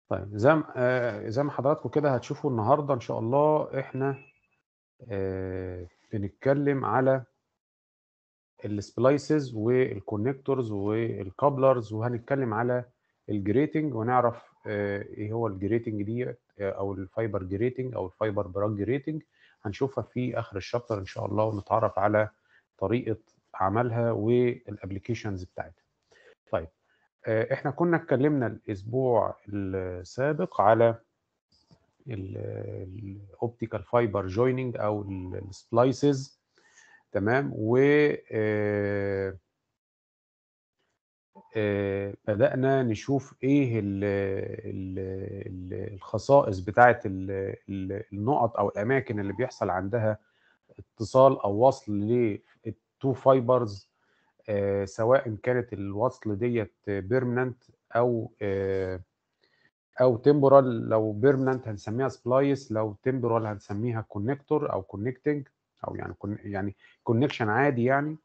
طيب زي ما آآ زي ما حضراتكم كده هتشوفوا النهارده إن شاء الله إحنا آآ بنتكلم على الsplices والconnectors والcouplers وهنتكلم على الgrating ونعرف آآ إيه هو الgrating ديّة أو الfiber grating أو الfiber brag grating هنشوفها في آخر الchapter إن شاء الله ونتعرف على طريقة عملها والapplications بتاعتها. طيب آآ إحنا كنا اتكلمنا الأسبوع السابق على ال الoptical fiber joining أو ال الsplices تمام، و آآ آآ بدأنا نشوف إيه ال ال ال الخصائص بتاعة ال ال النُقط أو الأماكن اللي بيحصل عندها اتصال أو وصل لل2 fibers آآ سواء كانت الوصل ديّة permanent أو آآ أو temporal لو permanent هنسميها splice لو temporal هنسميها connector أو connecting أو يعني كون يعني connection عادي يعني.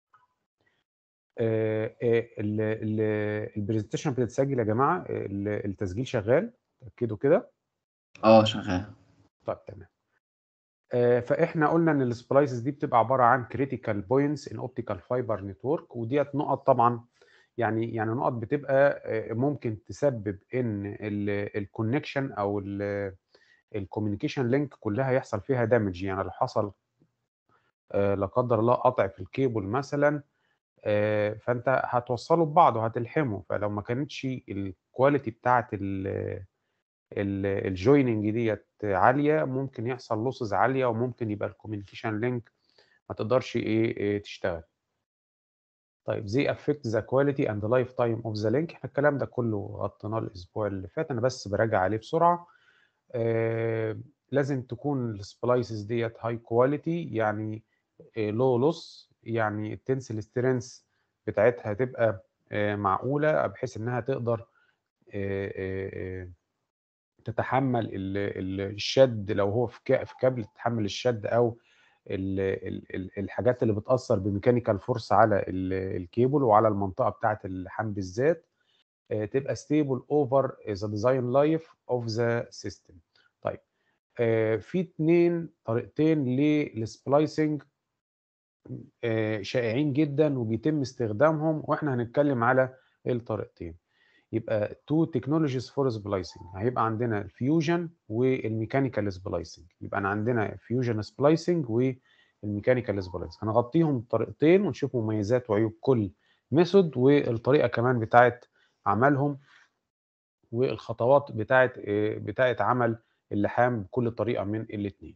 آآ آآ ال ال الpresentation بتتسجل يا جماعة، ال التسجيل شغال؟ اتأكدوا كده. آه شغال. طيب تمام. آآ فإحنا قُلنا إن الsplices دي بتبقى عبارة عن critical points in optical fiber network وديّة نُقط طبعًا يعني يعني نُقط بتبقى آآ ممكن تسبب إن ال الconnection أو ال الcommunication link كلّها يحصل فيها damage يعني لو حصل آآ لا قدّر الله قطع في الcable مثلًا آآ فأنت هتوصّله ببعض وهتلحمه، فلو ما كانتش الquality بتاعة ال ال الjoining ديّة عالية ممكن يحصل losses عالية وممكن يبقى الcommunication link ما تقدرش إيه، آآ تشتغل. طيب they affect the quality and lifetime of the link إحنا الكلام ده كلّه غطيناه الأسبوع اللي فات، أنا بس باراجع عليه بسرعة. آآ لازم تكون الsplices ديّة high quality يعني آآ low loss يعني الtensile strength بتاعتها تبقى آآ معقولة بحيث إنها تقدر آآ آآ تتحمّل ال ال الشد لو هو في ك في كابل تتحمّل الشد أو ال ال ال الحاجات اللي بتأثّر بmechanical force على ال الcable وعلى المنطقة بتاعة اللحام بالذات، آآ تبقى stable over the design life of the system. طيب آآ في 2 طريقتين للsplicing آآ شائعين جدًا وبيتم استخدامهم وإحنا هنتكلم على الطريقتين. يبقى 2 technologies for splicing هيبقى عندنا الfusion والmechanical splicing يبقى أنا عندنا fusion splicing والmechanical splicing هنغطيهم الطريقتين ونشوف مميزات وعيوب كل method والطريقة كمان بتاعة عملهم والخطوات بتاعة آآ بتاعة عمل اللحام بكل طريقة من الاتنين.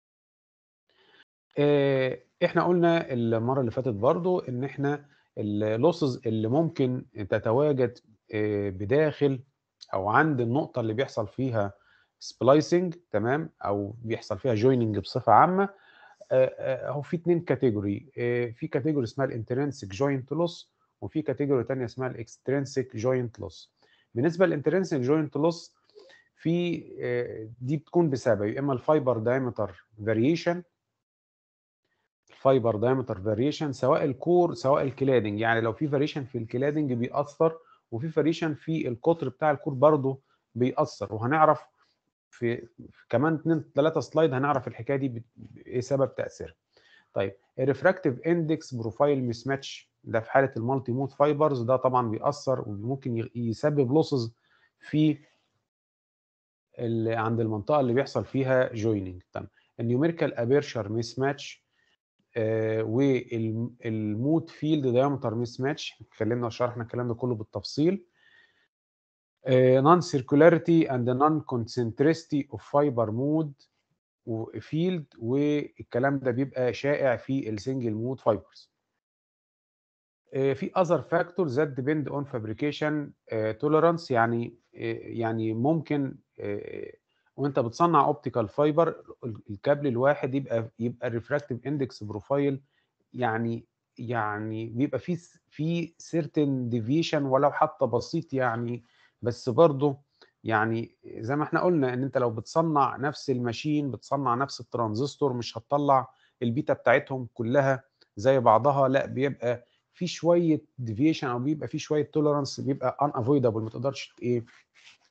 آآ إحنا قُلنا المرّة اللي فاتت برضه إن إحنا الlosses اللي ممكن تتواجد آآ بداخل أو عند النقطة اللي بيحصل فيها splicing تمام، أو بيحصل فيها joining بصفة عامة آآ آآ أهو في 2 category آآ في category اسمها الintrinsic joint loss وفي category تانية اسمها الextrinsic joint loss. بالنسبة للintrinsic joint loss في آآ دي بتكون بسبب يا إما الfiber diameter variation الfiber diameter variation سواء الcore سواء الcladding يعني لو في variation في الcladding بيأثّر وفي variation في القطر بتاع الcore برضه بيأثّر وهنعرف في كمان 2 3 slide هنعرف الحكاية دي بت إيه سبب تأثيرها. طيب الrefractive index profile mismatch ده في حالة الmulti mode fibers ده طبعًا بيأثّر وممكن ي يسبب losses في ال عند المنطقة اللي بيحصل فيها joining تمام. الnumerical aperture mismatch آآ والم الmode field diameter mismatch اتكلمنا وشرحنا الكلام ده كلّه بالتفصيل. آآ non-circularity and non-concentricity of fiber mode وfield والكلام ده بيبقى شائع في الsingle mode fibers. آآ في other factors that depend on fabrication آآ tolerance يعني آآ يعني ممكن آآ وأنت بتصنّع optical fiber ال الكابل الواحد يبقى يبقى الrefractive index profile يعني يعني بيبقى في س في certain deviation ولو حتى بسيط يعني بس برضه يعني زي ما إحنا قُلنا إن أنت لو بتصنّع نفس الmachine بتصنّع نفس الترانزستور مش هتطلّع البيتا بتاعتهم كلّها زي بعضها، لأ بيبقى في شوية deviation أو بيبقى في شوية tolerance بيبقى unavoidable ما تقدرش ت إيه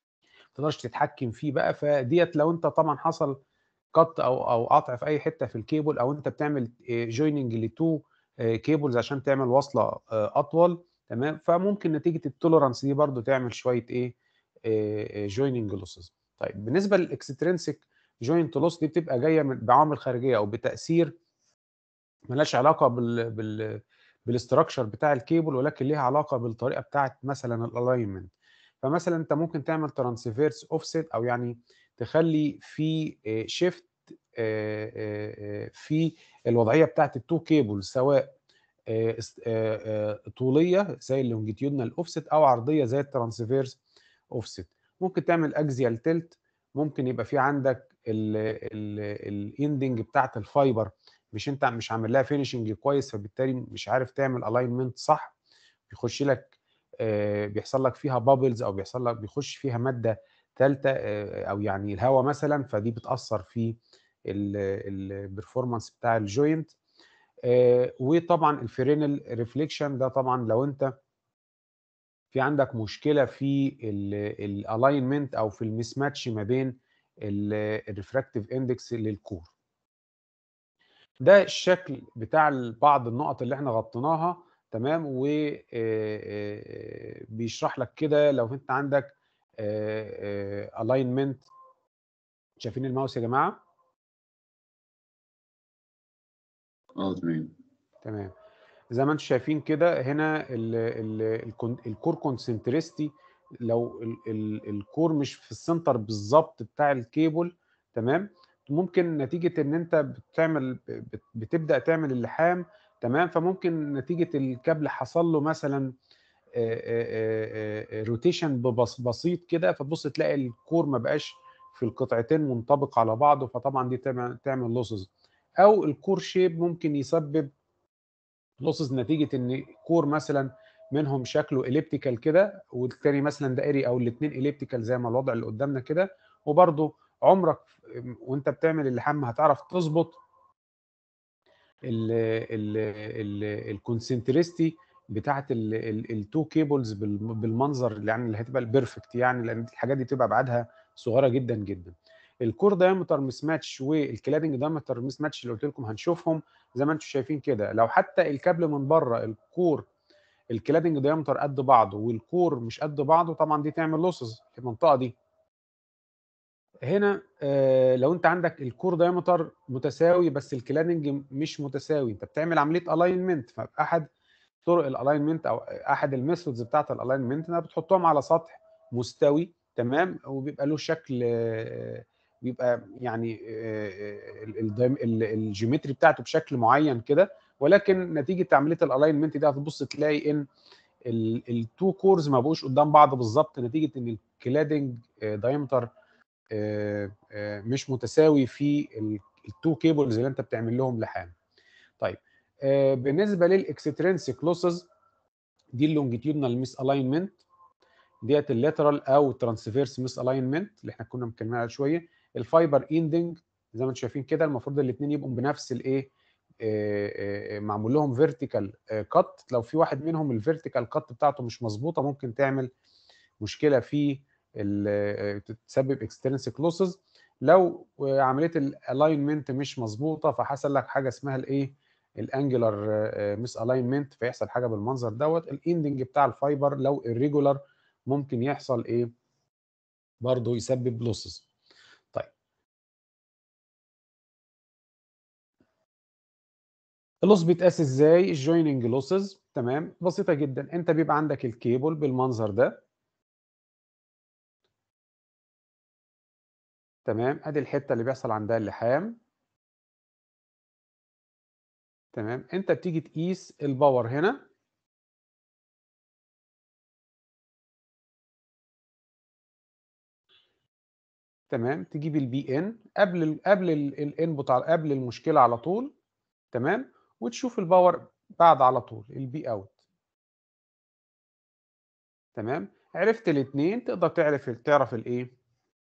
تقدرش تتحكم فيه بقى فديت لو انت طبعا حصل قط او او قطع في اي حته في الكيبل او انت بتعمل جويننج لتو كيبلز عشان تعمل وصله اطول تمام فممكن نتيجه التوليرانس دي برضو تعمل شويه ايه جويننج لوسز طيب بالنسبه للاكسترينسيك جوينت لوس دي بتبقى جايه من بعوامل خارجيه او بتاثير ملهاش علاقه بال بال بالاستراكشر بتاع الكيبل ولكن ليها علاقه بالطريقه بتاعت مثلا الالاينمنت فمثلا انت ممكن تعمل ترانسفيرس اوفست او يعني تخلي في شيفت في الوضعيه بتاعت التو كيبل سواء طوليه زي اللونجيتيودنال اوفست او عرضيه زي الترانسفيرس اوفست ممكن تعمل اكزيال تلت ممكن يبقى في عندك الاندنج بتاعت الفايبر مش انت مش عامل لها فينيشنج كويس فبالتالي مش عارف تعمل الاينمنت صح بيخش لك بيحصل لك فيها بابلز او بيحصل لك بيخش فيها ماده ثالثه او يعني الهواء مثلا فدي بتاثر في البرفورمانس بتاع الجوينت وطبعا الفيرينال ريفليكشن ده طبعا لو انت في عندك مشكله في الالاينمنت او في المس ماتش ما بين الريفراكتيف اندكس للكور ده الشكل بتاع بعض النقط اللي احنا غطيناها تمام وبيشرح لك كده لو انت عندك الاينمنت شايفين الماوس يا جماعه اه تمام تمام زي ما انتم شايفين كده هنا ال ال الكور كونسنتريستي لو ال ال الكور مش في السنتر بالظبط بتاع الكيبل تمام ممكن نتيجه ان انت بتعمل بتبدا تعمل اللحام تمام فممكن نتيجه الكابل حصل له مثلا روتيشن بسيط كده فتبص تلاقي الكور ما بقاش في القطعتين منطبق على بعضه فطبعا دي تعمل لوسز او الكور شيب ممكن يسبب لوسز نتيجه ان كور مثلا منهم شكله اليبتيكال كده والتاني مثلا دائري او الاثنين اليبتيكال زي ما الوضع اللي قدامنا كده وبرده عمرك وانت بتعمل اللحام هتعرف تظبط الكونسنتريستي بتاعت التو كيبلز بالمنظر يعني اللي هتبقى البيرفكت يعني لان الحاجات دي بتبقى ابعادها صغيره جدا جدا الكور دايمتر مس ماتش والكلادنج دايمتر مس ماتش اللي قلت لكم هنشوفهم زي ما انتم شايفين كده لو حتى الكابل من بره الكور الكلادنج دايمتر قد بعضه والكور مش قد بعضه طبعا دي تعمل لوسز في المنطقه دي هنا آه لو انت عندك الكور دايمتر متساوي بس الكلادنج مش متساوي انت بتعمل عمليه الاينمنت فاحد طرق الالاينمنت او احد الميثودز بتاعت الالاينمنت انها بتحطهم على سطح مستوي تمام وبيبقى له شكل آه بيبقى يعني الجيومتري بتاعته بشكل معين كده ولكن نتيجه عمليه الالاينمنت دي هتبص تلاقي ان التو كورز ما بقوش قدام بعض بالظبط نتيجه ان الكلادنج دايمتر مش متساوي في التو كيبلز اللي انت بتعمل لهم لحام طيب بالنسبه للاكسترينسيك لوسز دي اللونجيتيودنال ميس الاينمنت ديت اللاترال او ترانسفيرس ميس الاينمنت اللي احنا كنا متكلمين عليها شويه الفايبر اندنج زي ما انتم شايفين كده المفروض الاثنين يبقوا بنفس الايه معمول لهم فيرتيكال كات لو في واحد منهم الفيرتيكال كات بتاعته مش مظبوطه ممكن تعمل مشكله في تسبب اكسترنسيك لوسز لو عمليه الالاينمنت مش مظبوطه فحصل لك حاجه اسمها الايه الانجلر مس الاينمنت فيحصل حاجه بالمنظر دوت الاندنج بتاع الفايبر لو الريجولار ممكن يحصل ايه برضه يسبب لوسز طيب اللوس بيتقاس ازاي الجويننج لوسز تمام بسيطه جدا انت بيبقى عندك الكيبل بالمنظر ده تمام ادي الحته اللي بيحصل عندها اللحام تمام انت بتيجي تقيس الباور هنا تمام تجيب البي ان قبل ال قبل الانبوت قبل المشكله على طول تمام وتشوف الباور بعد على طول البي اوت تمام عرفت الاثنين تقدر تعرف تعرف الايه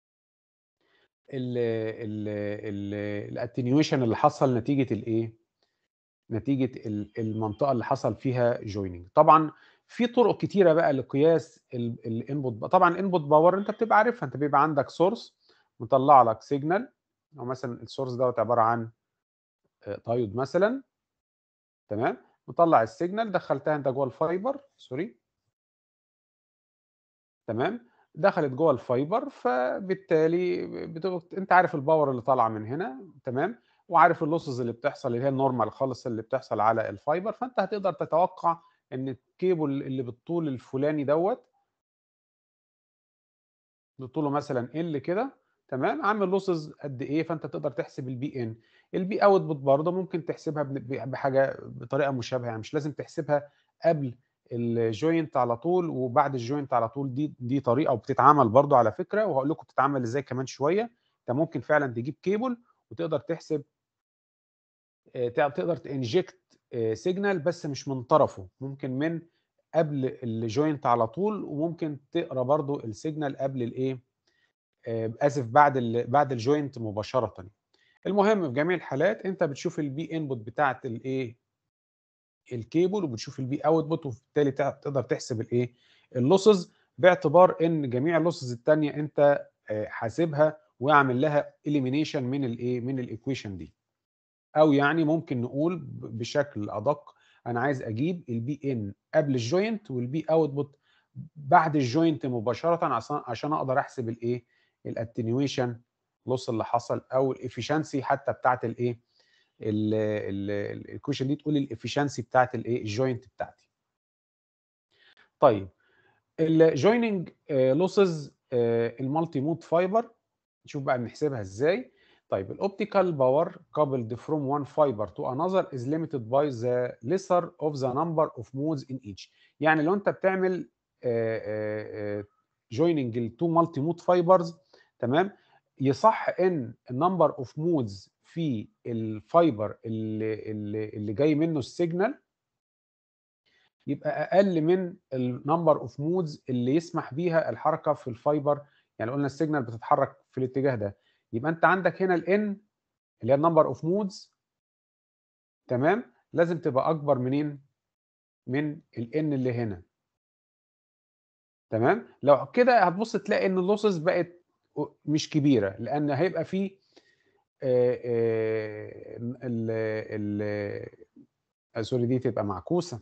الاتنيويشن اللي حصل نتيجه الايه نتيجه المنطقه اللي حصل فيها جويننج طبعا في طرق كتيره بقى لقياس الانبوت طبعا الانبوت باور انت بتبقى عارفها انت بيبقى عندك سورس مطلع لك سيجنال او مثلا السورس دوت عباره عن دايود مثلا تمام مطلع السيجنال دخلتها انت جوه الفايبر سوري تمام دخلت جوه الفايبر فبالتالي بتبقى انت عارف الباور اللي طالعه من هنا تمام وعارف اللوسز اللي بتحصل اللي هي النورمال خالص اللي بتحصل على الفايبر فانت هتقدر تتوقع ان الكيبل اللي بالطول الفلاني دوت بطوله مثلا ال كده تمام عامل لوسز قد ايه فانت تقدر تحسب البي ان البي اوتبوت برضه ممكن تحسبها بحاجه بطريقه مشابهه يعني مش لازم تحسبها قبل الجوينت على طول وبعد الجوينت على طول دي دي طريقه وبتتعمل برضه على فكره وهقول لكم بتتعمل ازاي كمان شويه انت ممكن فعلا تجيب كيبل وتقدر تحسب تقدر تنجكت سيجنال بس مش من طرفه ممكن من قبل الجوينت على طول وممكن تقرا برضو السيجنال قبل الايه اسف بعد ال بعد الجوينت مباشره المهم في جميع الحالات انت بتشوف البي انبوت بتاعه الايه الكيبل وبتشوف البي اوتبوت وبالتالي تقدر تحسب الايه اللوسز باعتبار ان جميع اللوسز الثانيه انت حاسبها واعمل لها اليمينيشن من الايه من الايكويشن دي او يعني ممكن نقول بشكل ادق انا عايز اجيب البي ان قبل الجوينت والبي اوتبوت بعد الجوينت مباشره عشان عشان اقدر احسب الايه الاتنيويشن لوس اللي حصل او الافشنسي حتى بتاعت الايه الايكويشن دي تقول الافشنسي بتاعت الايه الجوينت بتاعتي طيب الجويننج لوسز المالتي مود فايبر نشوف بقى بنحسبها ازاي طيب الاوبتيكال باور coupled from one fiber to another is limited by the lesser of the number of modes in each يعني لو انت بتعمل joining التو مالتي مود فايبرز تمام يصح ان النمبر اوف مودز في الفايبر اللي اللي, اللي جاي منه السيجنال يبقى اقل من النمبر اوف مودز اللي يسمح بيها الحركه في الفايبر يعني قلنا السيجنال بتتحرك في الاتجاه ده يبقى انت عندك هنا الان اللي هي النمبر اوف مودز تمام لازم تبقى اكبر منين من الان اللي هنا تمام لو كده هتبص تلاقي ان اللوسز بقت مش كبيره لان هيبقى فيه ال ال سوري دي تبقى معكوسه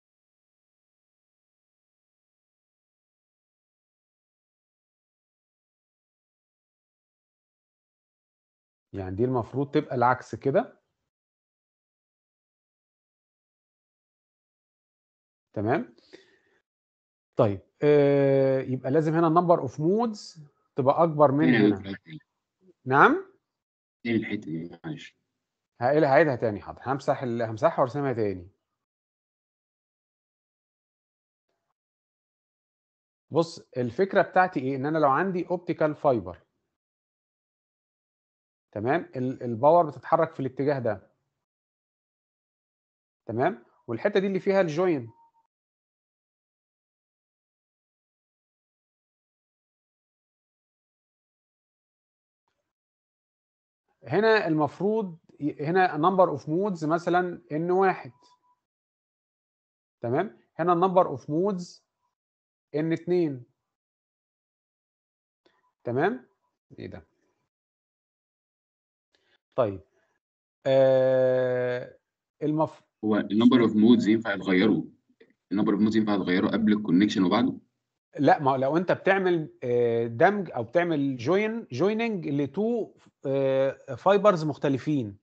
يعني دي المفروض تبقى العكس كده تمام طيب آه يبقى لازم هنا النمبر اوف مودز تبقى اكبر من هنا نعم تاني الحته دي معلش هعيدها تاني حاضر همسح ال... همسحها وارسمها تاني بص الفكره بتاعتي ايه ان انا لو عندي اوبتيكال فايبر تمام الباور بتتحرك في الاتجاه ده تمام والحته دي اللي فيها الجوين هنا المفروض هنا نمبر اوف مودز مثلا ان واحد تمام هنا النمبر اوف مودز ان اتنين تمام ايه ده طيب آه المف... هو النمبر اوف مودز ينفع تغيره النمبر اوف مودز ينفع تغيره قبل الكونكشن وبعده لا ما لو انت بتعمل دمج او بتعمل جوين جويننج لتو فايبرز مختلفين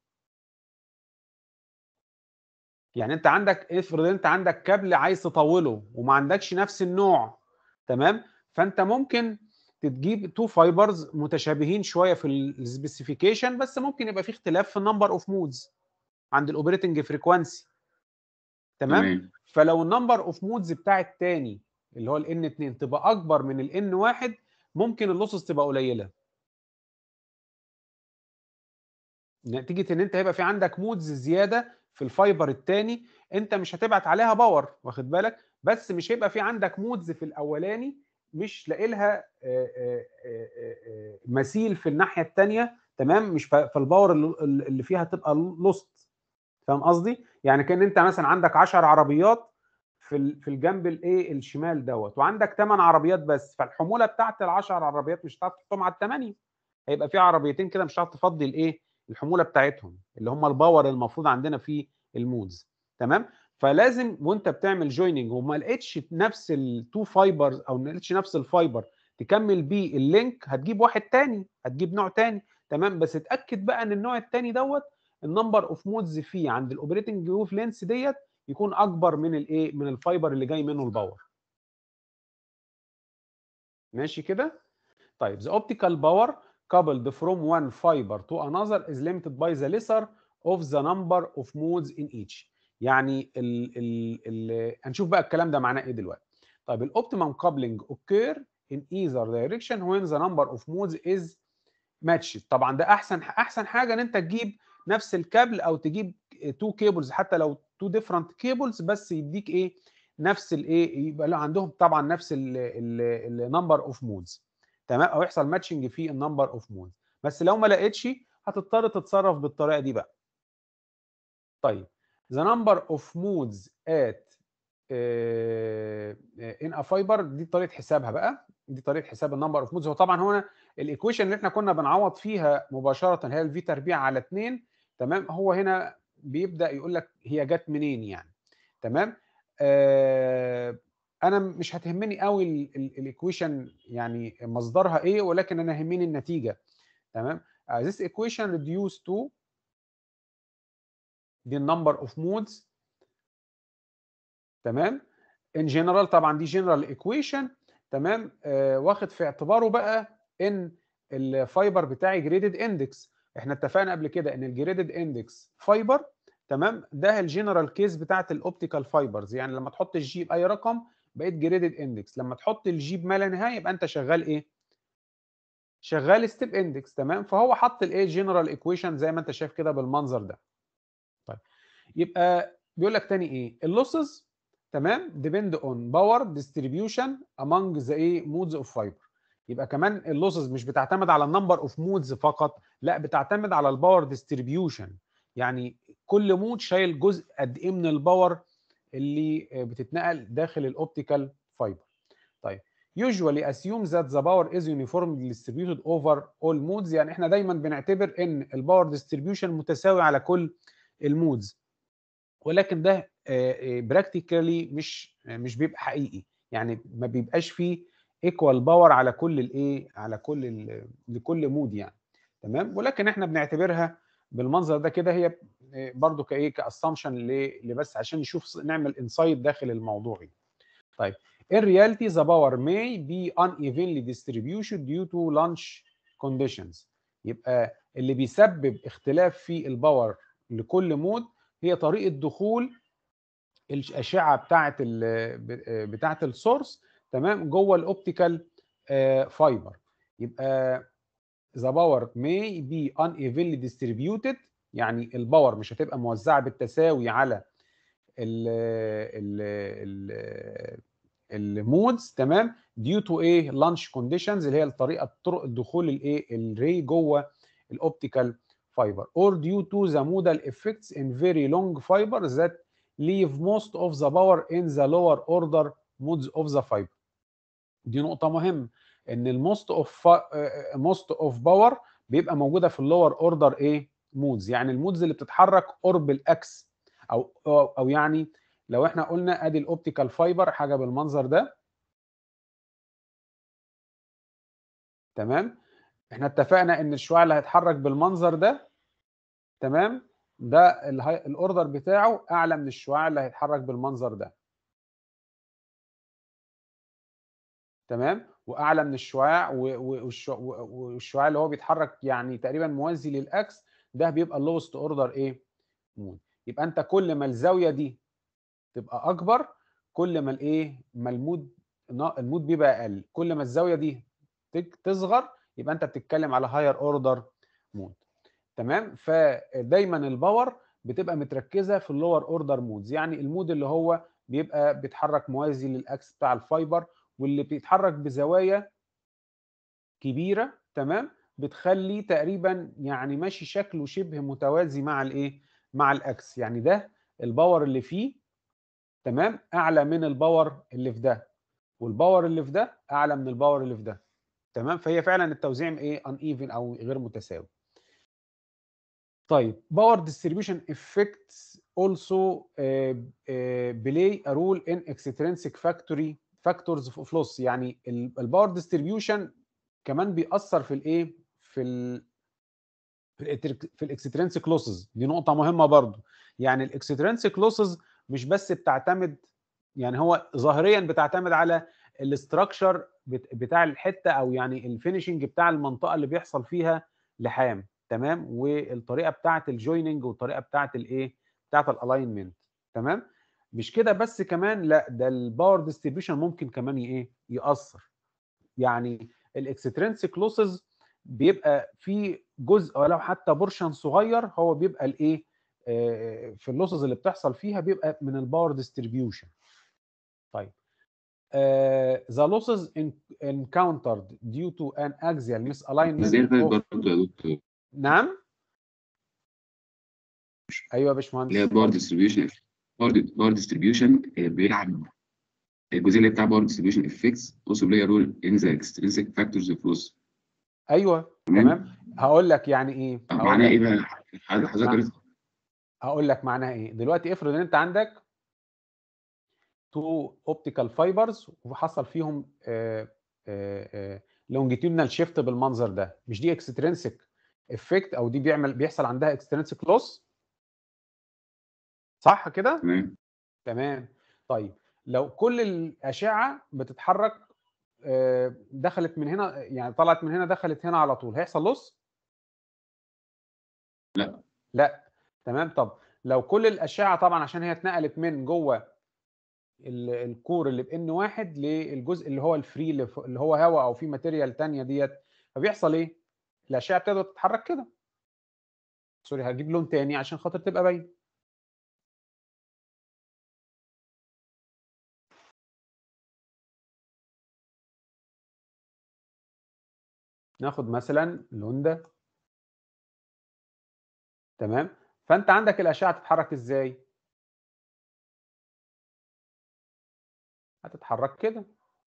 يعني انت عندك افرض انت عندك كابل عايز تطوله وما عندكش نفس النوع تمام فانت ممكن تجيب تو فايبرز متشابهين شويه في السبيسيفيكيشن بس ممكن يبقى في اختلاف في النمبر اوف مودز عند الاوبريتنج فريكوانسي تمام تمام. فلو النمبر اوف مودز بتاع الثاني اللي هو الان 2 تبقى اكبر من الان 1 ممكن اللوسز تبقى قليله نتيجه ان انت هيبقى في عندك مودز زياده في الفايبر الثاني انت مش هتبعت عليها باور واخد بالك بس مش هيبقى في عندك مودز في الاولاني مش لاقي لها مثيل في الناحيه الثانيه تمام مش فالباور اللي فيها تبقى لوست فاهم قصدي يعني كان انت مثلا عندك 10 عربيات في ال- في الجنب الايه الشمال دوت وعندك 8 عربيات بس فالحموله بتاعت ال 10 عربيات مش هتعرف تحطهم على الثمانيه هيبقى في عربيتين كده مش هتعرف تفضي الايه الحموله بتاعتهم اللي هم الباور المفروض عندنا في المودز تمام فلازم وانت بتعمل جويننج وما لقيتش نفس التو فايبرز او ما لقيتش نفس الفايبر تكمل بيه اللينك هتجيب واحد تاني هتجيب نوع تاني تمام بس اتاكد بقى ان النوع التاني دوت النمبر اوف مودز فيه عند الاوبريتنج ويف لينس ديت يكون اكبر من الايه من الفايبر اللي جاي منه الباور ماشي كده طيب the optical power coupled from one fiber to another is limited by the lesser of the number of modes in each يعني ال ال ال هنشوف بقى الكلام ده معناه ايه دلوقتي طيب الاوبتيمم coupling occur in either direction when the number of modes is matched طبعا ده احسن احسن حاجه ان انت تجيب نفس الكابل او تجيب تو كيبلز حتى لو تو ديفرنت كيبلز بس يديك ايه نفس الايه يبقى له عندهم طبعا نفس النمبر اوف مودز تمام او يحصل ماتشنج في النمبر اوف مودز بس لو ما لقيتش هتضطر تتصرف بالطريقه دي بقى طيب the number of modes at ان ا فايبر دي طريقه حسابها بقى دي طريقه حساب النمبر اوف مودز هو طبعا هنا الايكويشن اللي احنا كنا بنعوض فيها مباشره هي الفي تربيع على 2 تمام هو هنا بيبدا يقول لك هي جت منين يعني تمام آه انا مش هتهمني قوي الايكويشن يعني مصدرها ايه ولكن انا يهمني النتيجه تمام uh, this equation reduced to the number of modes تمام ان جنرال طبعا دي جنرال ايكويشن تمام آه واخد في اعتباره بقى ان الفايبر بتاعي جريدد اندكس احنا اتفقنا قبل كده ان الجريدد اندكس فايبر تمام ده الجنرال كيس بتاعت الاوبتيكال فايبرز يعني لما تحط الجي باي رقم بقيت جريدد اندكس لما تحط الجي بما لا نهايه يبقى انت شغال ايه شغال ستيب اندكس تمام فهو حط الايه جنرال ايكويشن زي ما انت شايف كده بالمنظر ده طيب يبقى بيقول لك تاني ايه اللوسز تمام depend on power distribution among the ايه modes of fiber يبقى كمان اللوسز مش بتعتمد على النمبر اوف مودز فقط لا بتعتمد على الباور ديستريبيوشن يعني كل مود شايل جزء قد ايه من الباور اللي بتتنقل داخل الاوبتيكال فايبر طيب usually assume that the power is uniformly distributed over all modes يعني احنا دايما بنعتبر ان الباور ديستريبيوشن متساوي على كل المودز ولكن ده براكتيكالي مش مش بيبقى حقيقي يعني ما بيبقاش فيه ايكوال باور على كل الايه على كل لكل مود يعني تمام ولكن احنا بنعتبرها بالمنظر ده كده هي برضو كايه كاسامبشن لبس عشان نشوف نعمل انسايت داخل الموضوع طيب in reality the power may be unevenly distributed due to launch conditions يبقى اللي بيسبب اختلاف في الباور لكل مود هي طريقه دخول الاشعه بتاعه بتاعه السورس تمام جوه الاوبتيكال فايبر يبقى the power may be unevenly distributed يعني الباور مش هتبقى موزعه بالتساوي على ال ال ال المودز تمام due to ايه launch conditions اللي هي الطريقه طرق الدخول الايه الري جوه الاوبتيكال fiber or due to the modal effects in very long fibers that leave most of the power in the lower order modes of the fiber دي نقطة مهمة ان الموست اوف موست اوف باور بيبقى موجودة في اللور اوردر ايه مودز يعني المودز اللي بتتحرك قرب الاكس او او يعني لو احنا قلنا ادي الاوبتيكال فايبر حاجة بالمنظر ده تمام احنا اتفقنا ان الشعاع اللي هيتحرك بالمنظر ده تمام ده الاوردر بتاعه اعلى من الشعاع اللي هيتحرك بالمنظر ده تمام واعلى من الشعاع والشعاع اللي هو بيتحرك يعني تقريبا موازي للاكس ده بيبقى اللوست اوردر ايه مود يبقى انت كل ما الزاويه دي تبقى اكبر كل ما الايه ما المود المود بيبقى اقل كل ما الزاويه دي تصغر يبقى انت بتتكلم على هاير اوردر مود تمام فدايما الباور بتبقى متركزه في اللور اوردر مودز يعني المود اللي هو بيبقى بيتحرك موازي للاكس بتاع الفايبر واللي بيتحرك بزوايا كبيره تمام بتخلي تقريبا يعني ماشي شكله شبه متوازي مع الايه مع الاكس يعني ده الباور اللي فيه تمام اعلى من الباور اللي في ده والباور اللي في ده اعلى من الباور اللي في ده تمام فهي فعلا التوزيع ايه ان ايفن او غير متساوي طيب باور ديستريبيوشن افكتس also uh, uh, play a role in extrinsic factory factors of loss يعني الباور ديستريبيوشن كمان بيأثر في الايه في ال في ال في الاكسترنسك لوسز دي نقطه مهمه برضو يعني الاكسترنسك لوسز مش بس بتعتمد يعني هو ظاهريا بتعتمد على الاستراكشر بتاع الحته او يعني الفينشنج بتاع المنطقه اللي بيحصل فيها لحام تمام والطريقه بتاعه الجويننج والطريقه بتاعه الايه بتاعه الالاينمنت تمام مش كده بس كمان لا ده الباور ديستريبيوشن ممكن كمان ايه ياثر يعني الاكسترنسك لوسز بيبقى في جزء ولو حتى بورشن صغير هو بيبقى الايه في اللوسز اللي بتحصل فيها بيبقى من الباور ديستريبيوشن طيب the losses encountered due to an axial misalignment زي of... برضه يا دكتور نعم ايوه يا باشمهندس اللي هي باور ديستريبيوشن باور ديستريبيوشن بيلعب الجزء اللي بتاع باور ديستريبيوشن افكتس also play a role in the extrinsic factors of loss ايوه تمام تمام هقول لك يعني ايه هقول معناها لك ايه بقى حضرتك مع- قريت هقول لك معناها ايه دلوقتي افرض ان انت عندك تو اوبتيكال فايبرز وحصل فيهم لونجيتيودنال شيفت بالمنظر ده مش دي اكسترينسيك افكت او دي بيعمل بيحصل عندها اكسترينسيك لوس صح كده تمام تمام طيب لو كل الاشعه بتتحرك آه، دخلت من هنا يعني طلعت من هنا دخلت هنا على طول هيحصل لوس لا. لا تمام طب لو كل الاشعه طبعا عشان هي اتنقلت من جوه ال- الكور اللي بان واحد للجزء اللي هو الفري اللي ف- اللي هو هواء او في ماتيريال تانية ديت فبيحصل ايه الاشعه بتبدا تتحرك كده سوري هجيب لون تاني عشان خاطر تبقى باين ناخد مثلا اللون ده تمام فانت عندك الاشعه تتحرك ازاي هتتحرك كده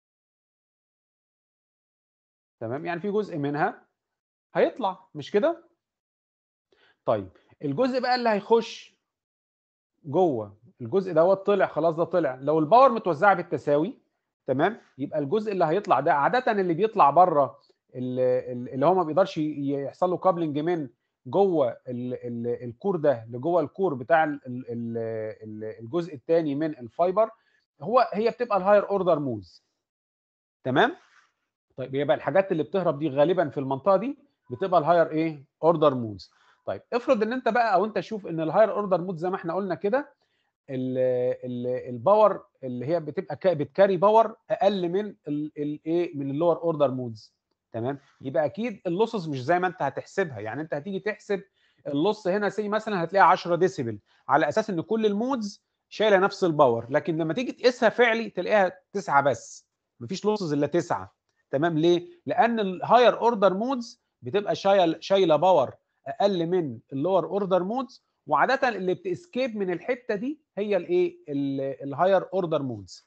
تمام يعني في جزء منها هيطلع مش كده طيب الجزء بقى اللي هيخش جوه الجزء دوت طلع خلاص ده طلع لو الباور متوزعه بالتساوي تمام يبقى الجزء اللي هيطلع ده عاده اللي بيطلع بره اللي هو ما بيقدرش يحصل له كابلنج من جوه ال- ال- الكور ده لجوه الكور بتاع ال- ال- ال- الجزء الثاني من الفايبر هو هي بتبقى الهاير اوردر موز تمام طيب يبقى الحاجات اللي بتهرب دي غالبا في المنطقه دي بتبقى الهاير ايه اوردر موز طيب افرض ان انت بقى او انت شوف ان الهاير اوردر مود زي ما احنا قلنا كده ال- ال- الباور اللي هي بتبقى كا- بتكاري باور اقل من الايه من اللور اوردر مودز تمام يبقى اكيد اللوسز مش زي ما انت هتحسبها يعني انت هتيجي تحسب اللوس هنا سي مثلا هتلاقيها 10 ديسيبل على اساس ان كل المودز شايله نفس الباور لكن لما تيجي تقيسها فعلي تلاقيها 9 بس مفيش لوسز الا 9 تمام ليه لان الهاير اوردر مودز بتبقى شايل شايله باور اقل من اللور اوردر مودز وعاده اللي بتسكيب من الحته دي هي الايه الهاير اوردر مودز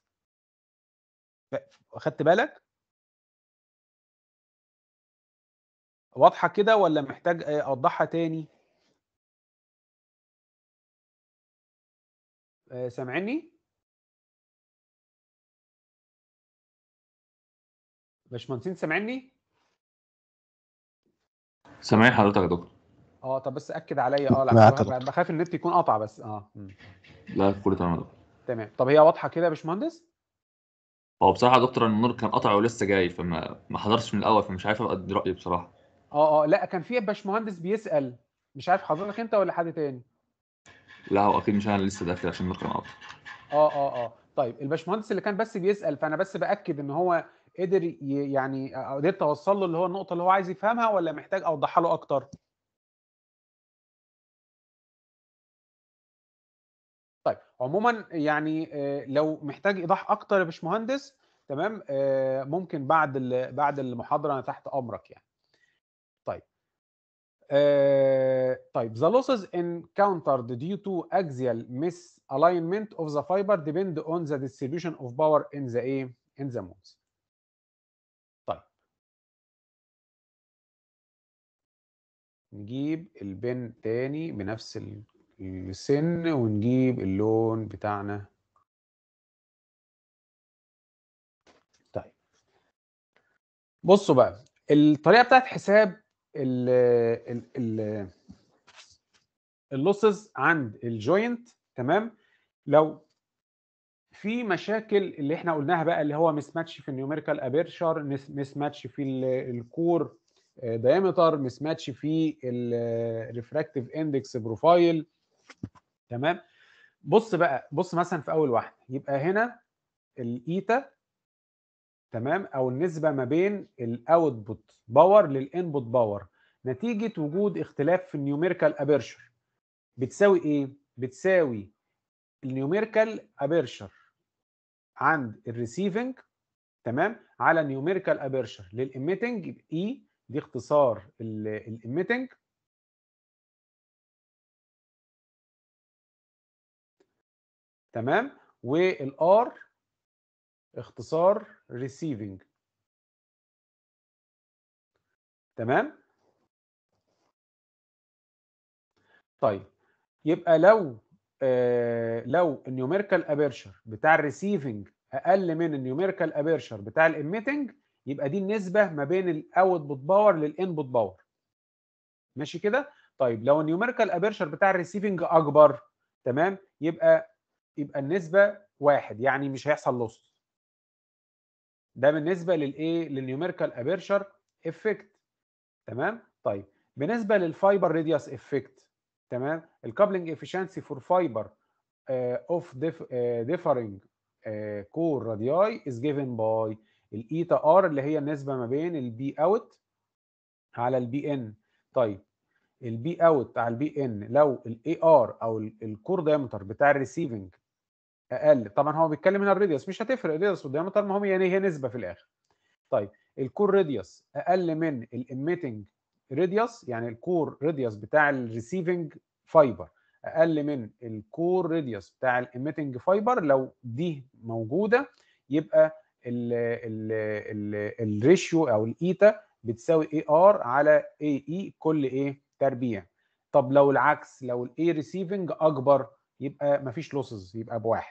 خدت بالك واضحه كده ولا محتاج اوضحها تاني آه، سامعني باشمهندسين سامعني سامعين حضرتك يا دكتور اه طب بس اكد عليا اه لا معاك يا بخ- دكتور. بخاف النت يكون قطع بس اه مم. لا كله تمام يا دكتور تمام طب هي واضحه كده يا باشمهندس هو بصراحه يا دكتور النور كان قطع ولسه جاي فما ما حضرتش من الاول فمش عارف ادي رايي بصراحه اه اه لا كان في باشمهندس بيسال مش عارف حضرتك انت ولا حد تاني لا هو اكيد مش انا اللي لسه داخل عشان النور كان قاطع اه اه اه طيب الباشمهندس اللي كان بس بيسال فانا بس باكد ان هو قدر ي- يعني قدرت اوصل له اللي هو النقطه اللي هو عايز يفهمها ولا محتاج اوضحها له اكتر طيب عموما يعني آه، لو محتاج ايضاح اكتر يا باشمهندس تمام آه، ممكن بعد ال- بعد المحاضره انا تحت امرك يعني طيب آه طيب the losses encountered due to axial misalignment of the fiber depend on the distribution of power in the ايه in the modes طيب نجيب البن تاني بنفس ال- السن ونجيب اللون بتاعنا طيب بصوا بقى الطريقه بتاعت حساب ال ال ال اللوسز عند الجوينت تمام لو في مشاكل اللي احنا قلناها بقى اللي هو مس ماتش في النيوميريكال ابيرشر مس ماتش في ال- الكور دايمتر مس ماتش في الريفراكتيف اندكس بروفايل تمام بص بقى بص مثلا في اول واحده يبقى هنا الايتا تمام او النسبه ما بين الاوتبوت باور للانبوت باور نتيجه وجود اختلاف في النيوميريكال ابيرشر بتساوي ايه بتساوي النيوميريكال ابيرشر عند الريسيفنج تمام على نيوميريكال ابيرشر للإيميتنج اي دي اختصار الإيميتنج تمام والار اختصار ريسيفنج تمام طيب يبقى لو آه لو النيوميريكال ابيرشر بتاع الريسيفنج اقل من النيوميريكال ابيرشر بتاع الاميتنج يبقى دي النسبه ما بين الاوتبوت باور للانبوت باور ماشي كده طيب لو النيوميريكال ابيرشر بتاع الريسيفنج اكبر تمام يبقى يبقى النسبه واحد يعني مش هيحصل لوس ده بالنسبه للايه للنيوميريكال ابيرشر افكت تمام طيب بالنسبه للفايبر راديوس افكت تمام الكابلنج افشنسي فور فايبر اوف ديفرنج كور رادياي از جيفن باي الايتا ار اللي هي النسبه ما بين البي اوت على البي ان طيب البي اوت على البي ان لو الاي ار او الكور دايمتر بتاع الريسيفنج اقل طبعا هو بيتكلم هنا الراديوس مش هتفرق الراديوس والدايمتر ما هم يعني هي نسبه في الاخر طيب الكور راديوس اقل من الاميتنج راديوس يعني الكور راديوس بتاع الريسيفنج فايبر اقل من الكور راديوس بتاع الاميتنج فايبر لو دي موجوده يبقى الريشيو او الايتا بتساوي اي ار على اي اي كل ايه تربيع طب لو العكس لو الاي ريسيفنج اكبر يبقى مفيش لوسز يبقى بواحد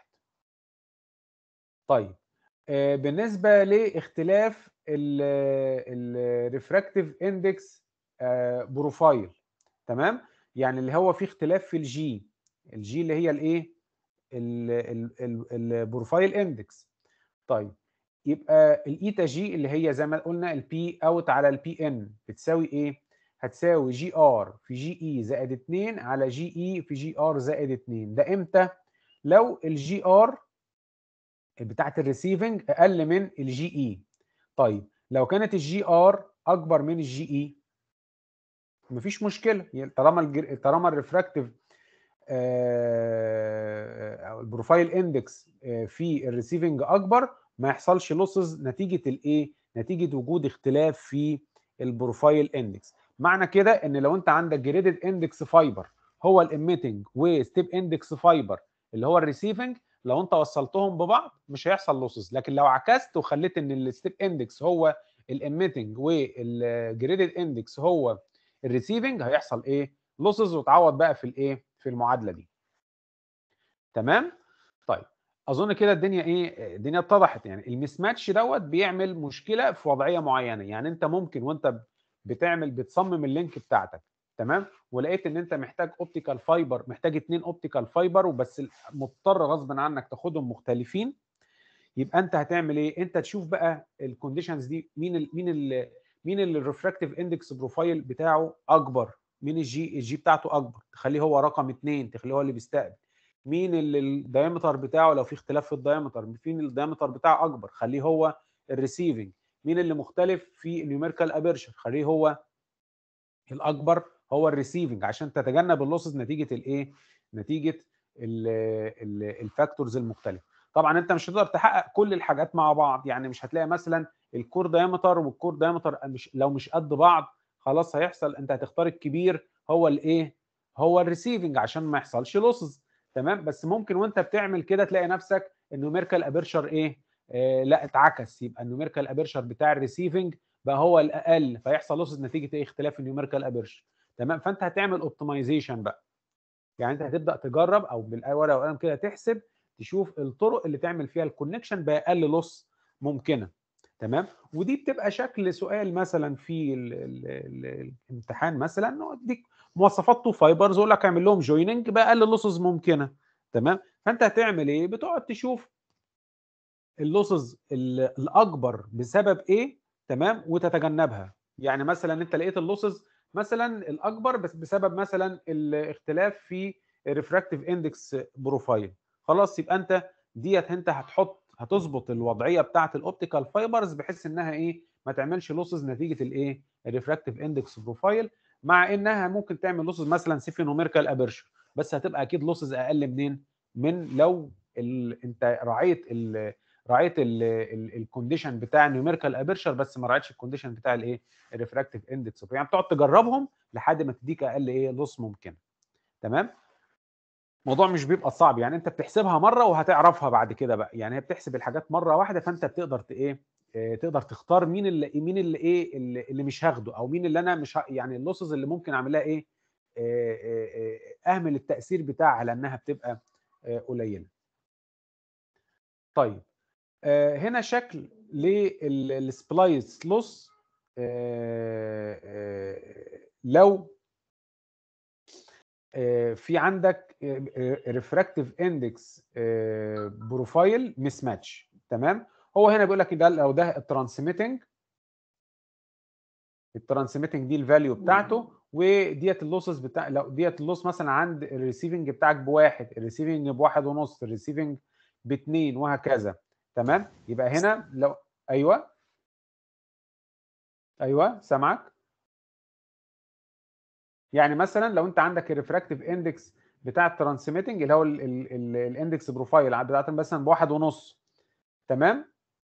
طيب آه بالنسبه لاختلاف الريفراكتيف اندكس بروفايل تمام يعني اللي هو فيه اختلاف في الجي الجي اللي هي الايه البروفايل اندكس طيب يبقى الايتا جي اللي هي زي ما قلنا البي اوت على البي ان بتساوي ايه هتساوي جي ار في جي اي زائد 2 على جي اي في جي ار زائد 2 ده امتى لو الجي ار بتاعت الريسيفنج اقل من الجي اي طيب لو كانت الجي ار اكبر من الجي اي مفيش مشكله يعني طالما الجر... طالما الريفراكتيف او البروفايل اندكس في الريسيفنج اكبر ما يحصلش لوسز نتيجه الايه نتيجه وجود اختلاف في البروفايل اندكس معنى كده ان لو انت عندك جريدد اندكس فايبر هو الاميتنج وستيب اندكس فايبر اللي هو الريسيفنج لو انت وصلتهم ببعض مش هيحصل لوسز لكن لو عكست وخليت ان الستيب اندكس هو الاميتنج والجريدد اندكس هو الريسيفنج هيحصل ايه لوسز وتعوض بقى في الايه في المعادله دي تمام طيب اظن كده الدنيا ايه الدنيا اتضحت يعني المس ماتش دوت بيعمل مشكله في وضعيه معينه يعني انت ممكن وانت بتعمل بتصمم اللينك بتاعتك تمام ولقيت ان انت محتاج اوبتيكال فايبر محتاج اتنين اوبتيكال فايبر وبس مضطر غصبا عنك تاخدهم مختلفين يبقى انت هتعمل ايه انت تشوف بقى الكونديشنز دي مين ال مين ال مين اللي الريفراكتيف اندكس بروفايل بتاعه اكبر مين الجي الجي بتاعته اكبر تخليه هو رقم اثنين تخليه هو اللي بيستقبل مين اللي الدايمتر بتاعه لو في اختلاف في الدايمتر مين الدايمتر بتاعه اكبر خليه هو الريسيفنج مين اللي مختلف في النيوميريكال ابيرشر خليه هو الاكبر هو الريسيفنج عشان تتجنب اللوسز نتيجه الايه نتيجه الفاكتورز المختلفه طبعا انت مش هتقدر تحقق كل الحاجات مع بعض يعني مش هتلاقي مثلا الكور دايمتر والكور دايمتر مش لو مش قد بعض خلاص هيحصل انت هتختار الكبير هو الايه هو الريسيفنج عشان ما يحصلش لوسز تمام بس ممكن وانت بتعمل كده تلاقي نفسك النوميريكال ابيرشر ايه آه لا اتعكس يبقى النوميريكال ابيرشر بتاع الريسيفنج بقى هو الاقل فيحصل لوسز نتيجه ايه اختلاف النيوميريكال ابيرشر تمام فانت هتعمل اوبتمايزيشن بقى يعني انت هتبدا تجرب او بالورقه والقلم كده تحسب تشوف الطرق اللي تعمل فيها الكونكشن باقل لوس ممكنه تمام ودي بتبقى شكل سؤال مثلا في ال ال ال الامتحان مثلا انه اديك مواصفات تو فايبرز اقول لك اعمل لهم جويننج باقل لوسز ممكنه تمام فانت هتعمل ايه بتقعد تشوف اللوسز الاكبر بسبب ايه تمام وتتجنبها يعني مثلا انت لقيت اللوسز مثلا الاكبر بس بسبب مثلا الاختلاف في الريفراكتيف اندكس بروفايل خلاص يبقى انت ديت انت هتحط هتظبط الوضعيه بتاعه الاوبتيكال فايبرز بحيث انها ايه ما تعملش لوسز نتيجه الايه الريفراكتيف اندكس بروفايل مع انها ممكن تعمل لوسز مثلا سيفي نوميريكال ابيرشر بس هتبقى اكيد لوسز اقل منين من لو ال... انت راعيت ال... راعيت الكونديشن بتاع النيوميريكال ابيرشر بس ما راعيتش الكونديشن بتاع الايه الريفراكتيف اندكس يعني بتقعد تجربهم لحد ما تديك اقل ايه لوس ممكن تمام الموضوع مش بيبقى صعب يعني انت بتحسبها مره وهتعرفها بعد كده بقى يعني هي بتحسب الحاجات مره واحده فانت بتقدر ايه تقدر تختار مين اللي مين اللي ايه اللي, اللي مش هاخده او مين اللي انا مش ه... يعني اللوسز اللي ممكن اعملها ايه اهمل التاثير بتاعها لانها بتبقى قليله طيب هنا شكل للسبلايس لوس لو في عندك ريفراكتيف اندكس بروفايل مس ماتش تمام هو هنا بيقول لك ده لو ده الترانسميتنج الترانسميتنج دي الفاليو بتاعته وديت اللوسز بتاع لو ديت اللوس مثلا عند الريسيفنج بتاعك بواحد الريسيفنج بواحد ونص الريسيفنج باثنين وهكذا تمام يبقى هنا لو ايوه ايوه سامعك يعني مثلا لو انت عندك الريفراكتيف اندكس بتاع الترانسميتنج اللي هو الاندكس بروفايل بتاعت مثلا بواحد ونص تمام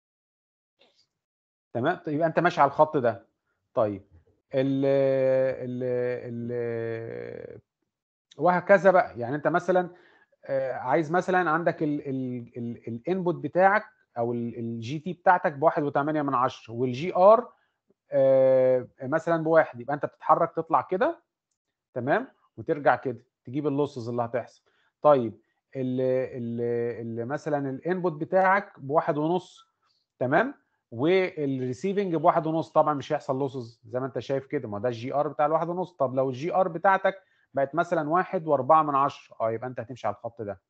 تمام يبقى انت ماشي على الخط ده طيب ال ال ال وهكذا بقى يعني انت مثلا عايز مثلا عندك الانبوت بتاعك او الجي تي بتاعتك بواحد وثمانية من عشرة والجي ار مثلا بواحد يبقى انت بتتحرك تطلع كده تمام وترجع كده تجيب اللوسز اللي هتحصل طيب اللي مثلا الانبوت بتاعك بواحد ونص تمام والريسيفنج بواحد ونص طبعا مش هيحصل لوسز زي ما انت شايف كده ما ده الجي ار بتاع الواحد ونص طب لو الجي ار بتاعتك بقت مثلا واحد واربعة من عشرة اه يبقى انت هتمشي على الخط ده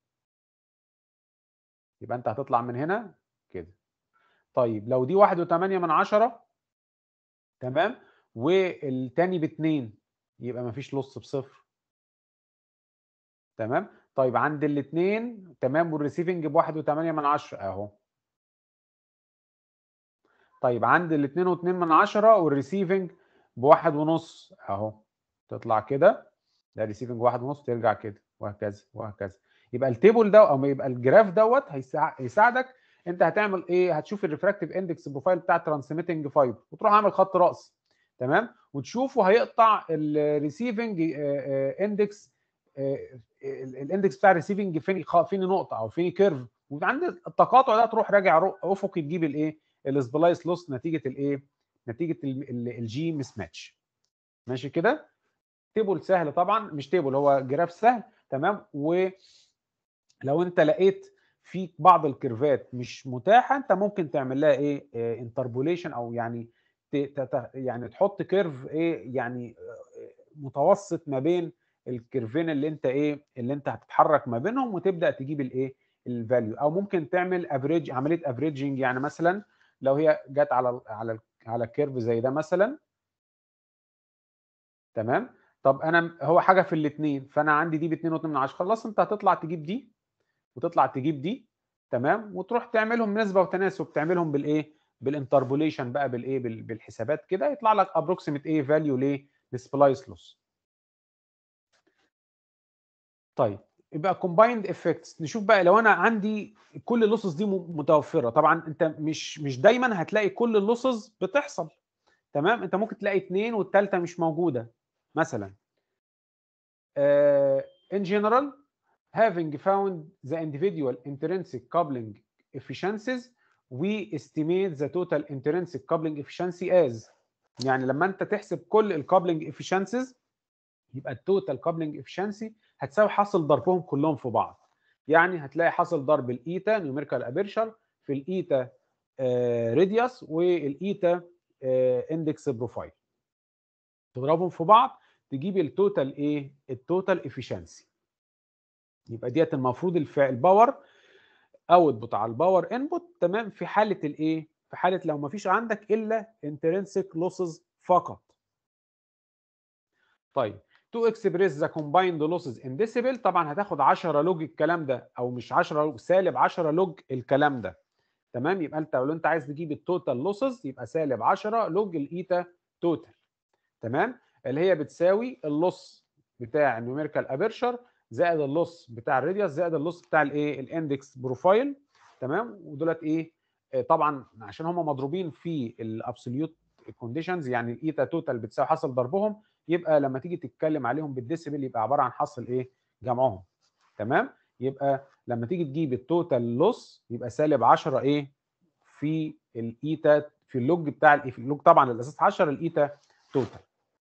يبقى انت هتطلع من هنا كده طيب لو دي واحد وثمانية من عشرة تمام والتاني باتنين يبقى مفيش لص بصفر تمام طيب عند الاثنين تمام والريسيفنج بواحد وثمانية من عشرة اهو طيب عند الاثنين واتنين من عشرة والريسيفنج بواحد ونص اهو تطلع كده ده ريسيفنج واحد ونص ترجع كده وهكذا وهكذا يبقى التيبل ده او يبقى الجراف دوت هيساعدك انت هتعمل ايه هتشوف الريفراكتيف اندكس بروفايل بتاع ترانسميتنج فايبر وتروح عامل خط راس تمام وتشوفه هيقطع الريسيفنج اندكس الاندكس بتاع الريسيفنج فين فين نقطه او فين كيرف وعند التقاطع ده تروح راجع افقي تجيب الايه السبلايس لوس نتيجه الايه نتيجه الجي مس ماتش ماشي كده تيبل سهل طبعا مش تيبل هو جراف سهل تمام ولو انت لقيت في بعض الكيرفات مش متاحه انت ممكن تعمل لها ايه انتربوليشن او يعني يعني تحط كيرف ايه يعني متوسط ما بين الكيرفين اللي انت ايه اللي انت هتتحرك ما بينهم وتبدا تجيب الايه الفاليو او ممكن تعمل افريج عمليه افريجنج يعني مثلا لو هي جت على على على كيرف زي ده مثلا تمام طب انا هو حاجه في الاثنين فانا عندي دي ب 2.2 من 10 خلاص انت هتطلع تجيب دي وتطلع تجيب دي تمام وتروح تعملهم نسبه وتناسب تعملهم بالايه بالانتربوليشن بقى بالايه بالحسابات كده يطلع لك ابروكسيمت ايه فاليو ليه للسبلايس لوس طيب يبقى كومبايند افكتس نشوف بقى لو انا عندي كل اللوسز دي متوفره طبعا انت مش مش دايما هتلاقي كل اللوسز بتحصل تمام انت ممكن تلاقي اثنين والثالثه مش موجوده مثلا uh, in general having found the individual intrinsic coupling efficiencies we estimate the total intrinsic coupling efficiency as يعني لما انت تحسب كل الكابلنج efficiencies يبقى التوتال كابلنج efficiency هتساوي حاصل ضربهم كلهم في بعض يعني هتلاقي حاصل ضرب الايتا نيوميريكال ابيرشر في الايتا راديوس والايتا اندكس بروفايل تضربهم في بعض تجيب التوتال ايه التوتال افيشنسي يبقى ديت المفروض الفعل الباور اوتبوت على الباور انبوت تمام في حاله الايه في حاله لو ما فيش عندك الا انترنسك لوسز فقط طيب تو اكسبريس ذا كومبايند لوسز ان ديسيبل طبعا هتاخد 10 لوج الكلام ده او مش 10 لوج سالب 10 لوج الكلام ده تمام يبقى انت لو انت عايز تجيب التوتال لوسز يبقى سالب 10 لوج الايتا توتال تمام اللي هي بتساوي اللوس بتاع النيوميريكال ابيرشر زائد اللوس بتاع الراديوس زائد اللوس بتاع الايه الاندكس بروفايل تمام ودولت ايه آه، طبعا عشان هم مضروبين في الابسوليوت كونديشنز يعني الايتا توتال بتساوي حاصل ضربهم يبقى لما تيجي تتكلم عليهم بالديسيبل يبقى عباره عن حاصل ايه جمعهم تمام يبقى لما تيجي تجيب التوتال لوس يبقى سالب 10 ايه في الايتا في اللوج بتاع الإيه؟ في اللوج طبعا الاساس 10 الايتا توتال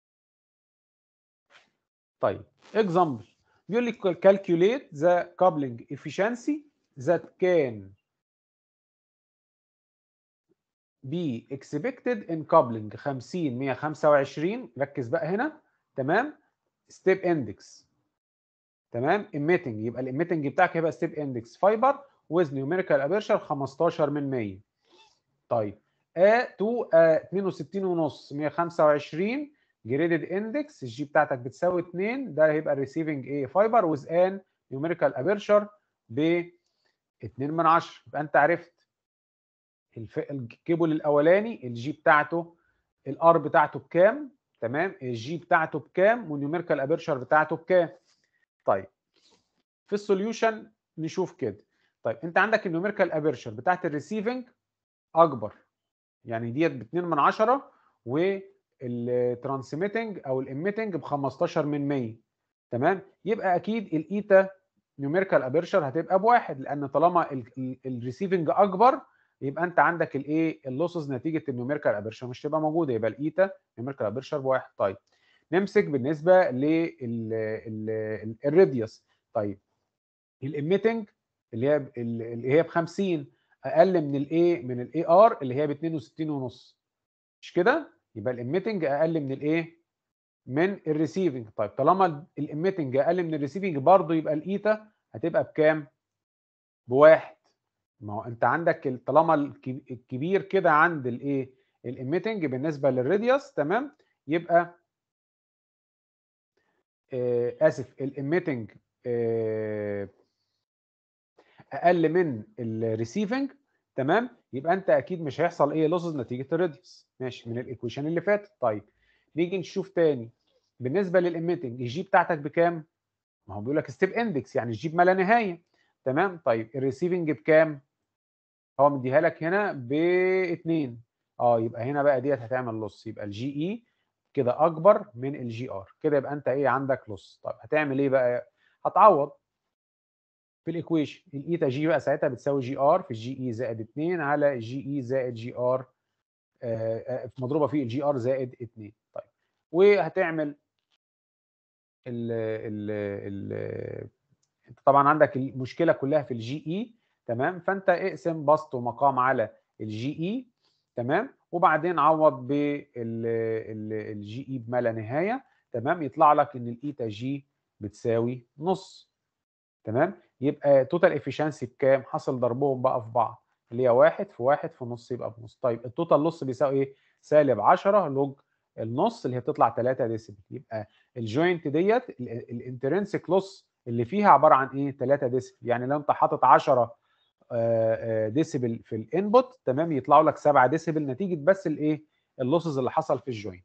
طيب اكزامبل بيقول لي calculate the coupling efficiency that can be expected in coupling 50 125 ركز بقى هنا تمام ستيب اندكس تمام emitting يبقى الايميتنج بتاعك هيبقى ستيب اندكس فايبر with numerical aperture 15 من 100 طيب A 2 A 62 ونص 125 جريدد اندكس الجي بتاعتك بتساوي 2 ده هيبقى الريسيفنج ايه فايبر وذ ان نيوميريكال ابيرشر ب 2 من 10 يبقى انت عرفت الف... الكيبل الاولاني الجي بتاعته الار بتاعته بكام تمام الجي بتاعته بكام والنيوميريكال ابيرشر بتاعته بكام طيب في السوليوشن نشوف كده طيب انت عندك النيوميريكال ابيرشر بتاعت الريسيفنج اكبر يعني ديت ب 2 من 10 والترانسميتنج او الاميتنج ب 15 من 100 تمام يبقى اكيد الايتا نيوميريكال ابيرشر هتبقى بواحد لان طالما الريسيفنج اكبر يبقى انت عندك الايه اللوسز نتيجه النيوميريكال ابيرشر مش تبقى موجوده يبقى الايتا نيوميريكال ابيرشر بواحد طيب نمسك بالنسبه للراديوس طيب الاميتنج اللي هي اللي هي ب 50 اقل من الايه من الاي ار اللي هي ب 62 ونص مش كده يبقى الاميتنج اقل من الايه من الريسيفنج طيب طالما الاميتنج اقل من الريسيفنج برضه يبقى الايتا هتبقى بكام بواحد ما هو انت عندك طالما الكبير كده عند الايه الاميتنج بالنسبه للراديوس تمام يبقى آه اسف الاميتنج آه اقل من الريسيفنج تمام يبقى انت اكيد مش هيحصل ايه لوسز نتيجه الراديوس ماشي من الايكويشن اللي فاتت طيب نيجي نشوف تاني بالنسبه للاميتنج الجي بتاعتك بكام ما هو بيقول لك ستيب اندكس يعني الجي ما لا نهايه تمام طيب الريسيفنج بكام هو مديها لك هنا ب 2 اه يبقى هنا بقى ديت هتعمل لوس يبقى الجي اي كده اكبر من الجي ار كده يبقى انت ايه عندك لوس طيب هتعمل ايه بقى هتعوض في الايكويشن الايتا جي بقى ساعتها بتساوي جي ار في الجي اي زائد 2 على جي اي زائد جي ار مضروبه في الجي ار زائد 2 طيب وهتعمل ال ال ال انت طبعا عندك المشكله كلها في الجي اي تمام فانت اقسم بسط ومقام على الجي اي تمام وبعدين عوض بالجي اي بما لا نهايه تمام يطلع لك ان الايتا جي بتساوي نص تمام يبقى توتال افيشنسي بكام حصل ضربهم بقى في بعض اللي هي واحد في واحد في نص يبقى بنص طيب التوتال نص بيساوي ايه سالب 10 لوج النص اللي هي بتطلع 3 ديسيبل يبقى الجوينت ديت الانترنسك لوس اللي فيها عباره عن ايه 3 ديسيبل يعني لو انت حاطط 10 ديسيبل في الانبوت تمام يطلعوا لك 7 ديسيبل نتيجه بس الايه اللوسز اللي حصل في الجوينت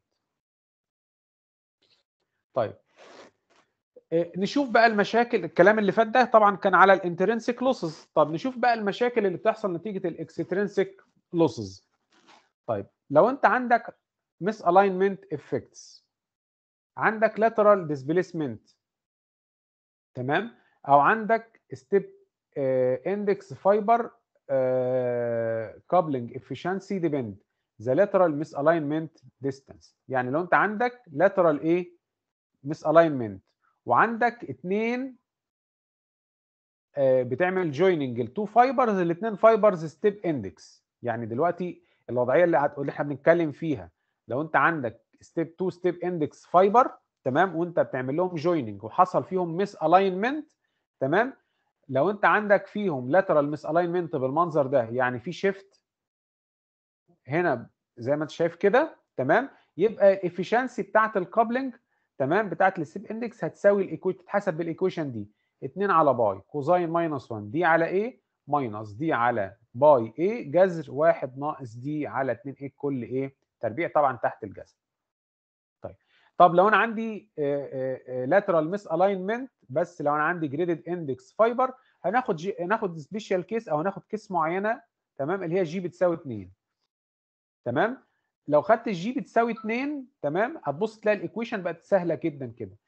طيب نشوف بقى المشاكل الكلام اللي فات ده طبعا كان على الانترنسك لوسز طب نشوف بقى المشاكل اللي بتحصل نتيجه الاكسترنسك لوسز طيب لو انت عندك مس الاينمنت افكتس عندك lateral displacement تمام او عندك ستيب اندكس فايبر coupling efficiency depend the lateral misalignment distance يعني لو انت عندك lateral ايه misalignment وعندك اتنين آه، بتعمل جويننج التو فايبرز الاثنين فايبرز ستيب اندكس يعني دلوقتي الوضعيه اللي هت- اللي احنا بنتكلم فيها لو انت عندك ستيب 2 ستيب اندكس فايبر تمام وانت بتعمل لهم جويننج وحصل فيهم مس الاينمنت تمام لو انت عندك فيهم لاترال مس الاينمنت بالمنظر ده يعني في شيفت هنا زي ما انت شايف كده تمام يبقى الافشنسي بتاعت الكابلنج تمام بتاعت الستيب اندكس هتساوي الايكويشن تتحسب بالايكويشن دي 2 على باي كوزاين ماينس 1 دي على ايه ماينس دي على باي ايه جذر 1 ناقص دي على 2 ايه كل ايه تربيع طبعا تحت الجذر طيب طب لو انا عندي لاترال مس الاينمنت بس لو انا عندي جريدد اندكس فايبر هناخد جي هناخد سبيشال كيس او هناخد كيس معينه تمام اللي هي جي بتساوي 2 تمام لو خدت الجي بتساوي 2 تمام هتبص تلاقي الايكويشن بقت سهله جدا كده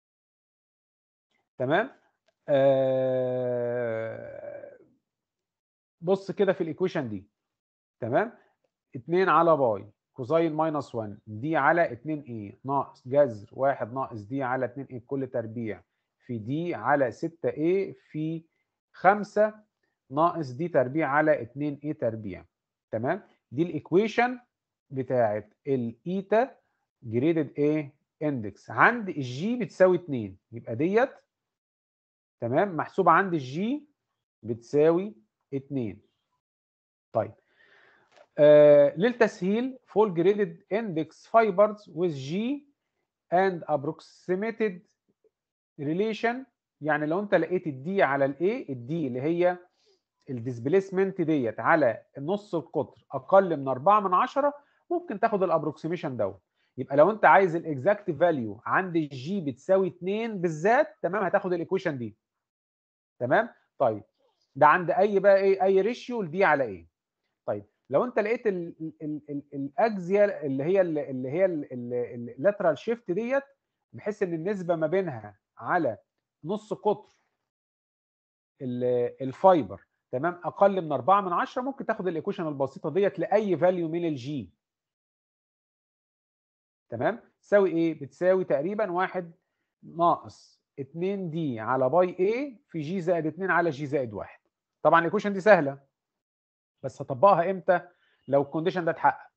تمام آه بص كده في الايكويشن دي تمام 2 على باي كوزاين ماينس 1 دي على 2 اي ناقص جذر 1 ناقص دي على 2 اي كل تربيع في دي على 6 اي في 5 ناقص دي تربيع على 2 اي تربيع تمام دي الايكويشن بتاعت الايتا جريدد ايه اندكس عند الجي بتساوي 2 يبقى ديت تمام محسوبه عند الجي بتساوي 2 طيب آه للتسهيل فول جريدد اندكس فايبرز with G and approximated relation يعني لو انت لقيت الدي على الاي الدي اللي هي الديسبيسمنت ديت على نص القطر اقل من 4 من 10 ممكن تاخد الابروكسيميشن دوت يبقى لو انت عايز الاكزاكت فاليو عند الجي بتساوي 2 بالذات تمام هتاخد الايكويشن دي تمام طيب ده عند اي بقى ايه اي ريشيو لدي على ايه طيب لو انت لقيت الاجزيا اللي هي اللي هي اللاترال شيفت ديت بحيث ان النسبه ما بينها على نص قطر الفايبر تمام اقل من 4 من 10 ممكن تاخد الايكويشن البسيطه ديت لاي فاليو من الجي تمام تساوي ايه بتساوي تقريبا 1 ناقص 2 دي على باي اي في جي زائد 2 على جي زائد 1 طبعا الايكويشن دي سهله بس هطبقها امتى لو الكونديشن ده اتحقق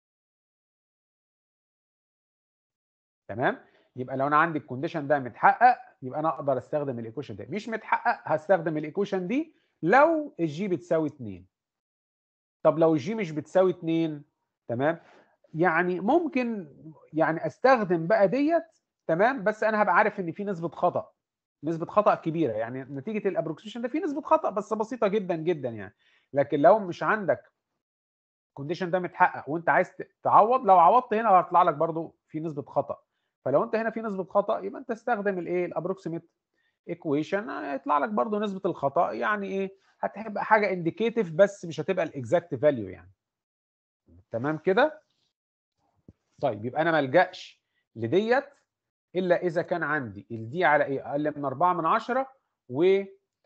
تمام يبقى لو انا عندي الكونديشن ده متحقق يبقى انا اقدر استخدم الايكويشن ده مش متحقق هستخدم الايكويشن دي لو الجي بتساوي 2 طب لو الجي مش بتساوي 2 تمام يعني ممكن يعني استخدم بقى ديت تمام بس انا هبقى عارف ان في نسبه خطا نسبه خطا كبيره يعني نتيجه الابروكسيشن ده في نسبه خطا بس بسيطه جدا جدا يعني لكن لو مش عندك الكونديشن ده متحقق وانت عايز تعوض لو عوضت هنا هيطلع لك برضو في نسبه خطا فلو انت هنا في نسبه خطا يبقى انت استخدم الايه الابروكسيميت ايكويشن هيطلع لك برضو نسبه الخطا يعني ايه هتبقى حاجه انديكيتيف بس مش هتبقى الاكزاكت فاليو يعني تمام كده طيب يبقى انا ما الجاش لديت الا اذا كان عندي الدي على ايه اقل من 4 من 10 و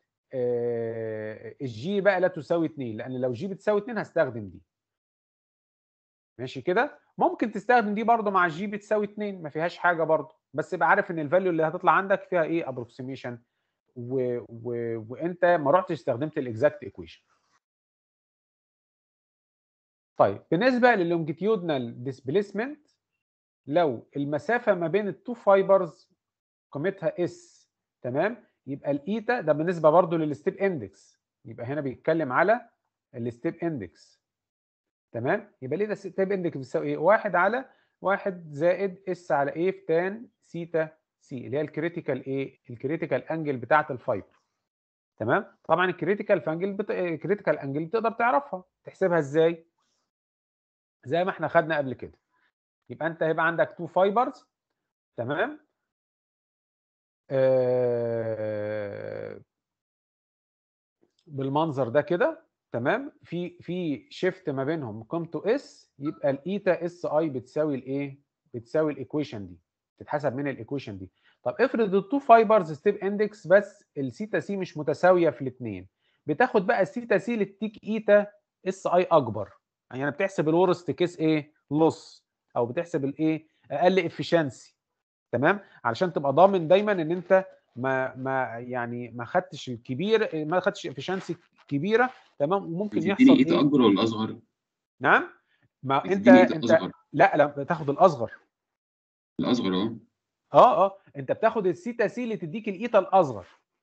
الجي بقى لا تساوي 2 لان لو جي بتساوي 2 هستخدم دي ماشي كده ممكن تستخدم دي برضو مع جي بتساوي 2 ما فيهاش حاجه برضو بس يبقى عارف ان الفاليو اللي هتطلع عندك فيها ايه ابروكسيميشن و... و... وانت ما رحتش استخدمت الاكزاكت ايكويشن طيب بالنسبه لللونجيتيودنال ديسبيسمنت لو المسافه ما بين التو فايبرز قيمتها اس تمام يبقى الايتا ده بالنسبه برضو للستيب اندكس يبقى هنا بيتكلم على الستيب اندكس تمام يبقى ليه ده ستيب اندكس بيساوي ايه 1 على 1 زائد اس على ايه في تان سيتا سي اللي هي الكريتيكال ايه الكريتيكال انجل بتاعه الفايبر تمام طبعا الكريتيكال انجل بت... الكريتيكال انجل تقدر تعرفها تحسبها ازاي زي ما احنا خدنا قبل كده يبقى انت هيبقى عندك تو فايبرز تمام آه بالمنظر ده كده تمام في في شيفت ما بينهم قيمته اس يبقى الايتا اس اي بتساوي الايه بتساوي الايكويشن دي تتحسب من الايكويشن دي طب افرض التو فايبرز ستيب اندكس بس السيتا سي مش متساويه في الاثنين بتاخد بقى السيتا سي للتيك ايتا اس اي اكبر يعني بتحسب الورست كيس ايه لوس او بتحسب الايه اقل افشنسي تمام علشان تبقى ضامن دايما ان انت ما ما يعني ما خدتش الكبير ما خدتش افشنسي كبيره تمام وممكن يحصل بتديني ايتا ايه اكبر ولا اصغر؟ نعم ما انت بتديني ايتا انت اصغر لا لا بتاخد الاصغر الاصغر اه اه اه انت بتاخد السيتا سي اللي تديك الايتا الاصغر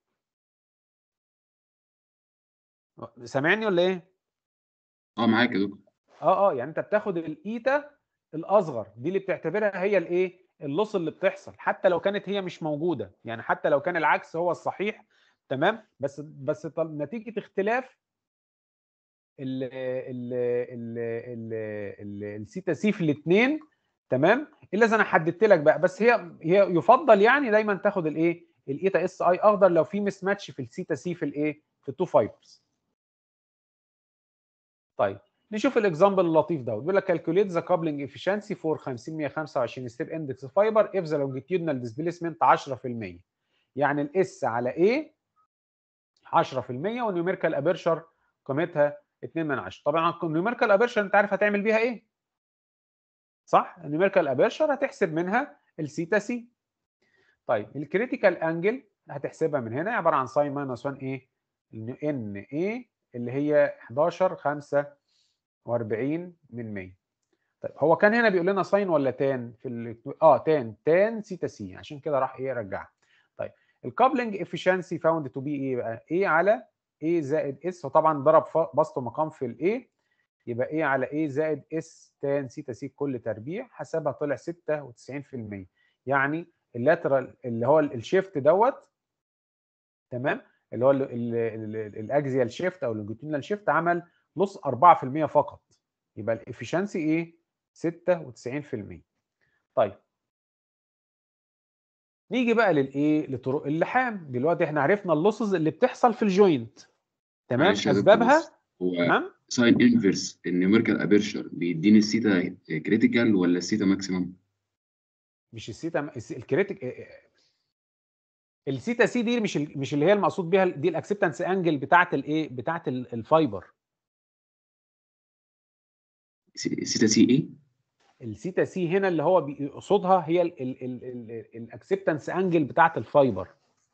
سامعني ولا ايه اه معاك يا دكتور اه اه يعني انت بتاخد الايتا الاصغر دي اللي بتعتبرها هي الايه اللص اللي بتحصل حتى لو كانت هي مش موجوده يعني حتى لو كان العكس هو الصحيح تمام بس بس طل- نتيجه اختلاف ال ال ال ال ال السيتا سي في الاثنين تمام الا اذا انا حددت لك بقى بس هي هي يفضل يعني دايما تاخد الايه الايتا اس اي اخضر لو في مس ماتش في السيتا سي في الايه في التو فايبرز طيب نشوف الاكزامبل اللطيف ده بيقول لك calculate the coupling efficiency for 5125 step index fiber if the longitudinal displacement 10% يعني الاس على A 10% والنيوميريكال ابيرشر قيمتها 2 من 10 طبعا النيوميريكال ابيرشر انت عارف هتعمل بيها ايه صح النيوميريكال ابيرشر هتحسب منها السيتا سي طيب الكريتيكال انجل هتحسبها من هنا عباره عن ساين ماينس 1 ايه ان ايه اللي هي 11 45 من 100 طيب هو كان هنا بيقول لنا ساين ولا تان في ال... اه تان تان سيتا سي عشان كده راح ايه رجعها طيب الكابلنج افشنسي فاوند تو بي ايه بقى ايه على ايه زائد اس وطبعا ضرب ف- بسط ومقام في الايه يبقى ايه على ايه زائد اس تان سيتا سي كل تربيع حسبها طلع 96% يعني اللاترال اللي هو الشيفت دوت تمام اللي هو الاكزيال شيفت او اللونجيتودينال شيفت عمل نص 4% فقط يبقى الافشنسي ايه 96% طيب نيجي بقى للايه لطرق اللحام دلوقتي احنا عرفنا اللوسز اللي بتحصل في الجوينت تمام معلش يا دكتور اسبابها بس هو تمام ساين انفرس النيوميريكال ابيرشر بيديني السيتا كريتيكال ولا السيتا ماكسيمم؟ مش السيتا الس- الكريتيك السيتا سي دي مش ال- مش اللي هي المقصود بيها دي الاكسبتنس انجل بتاعت الايه بتاعت ال- الفايبر السيتا سي ايه؟ السيتا سي هنا اللي هو بيقصدها هي الاكسبتنس انجل بتاعت الفايبر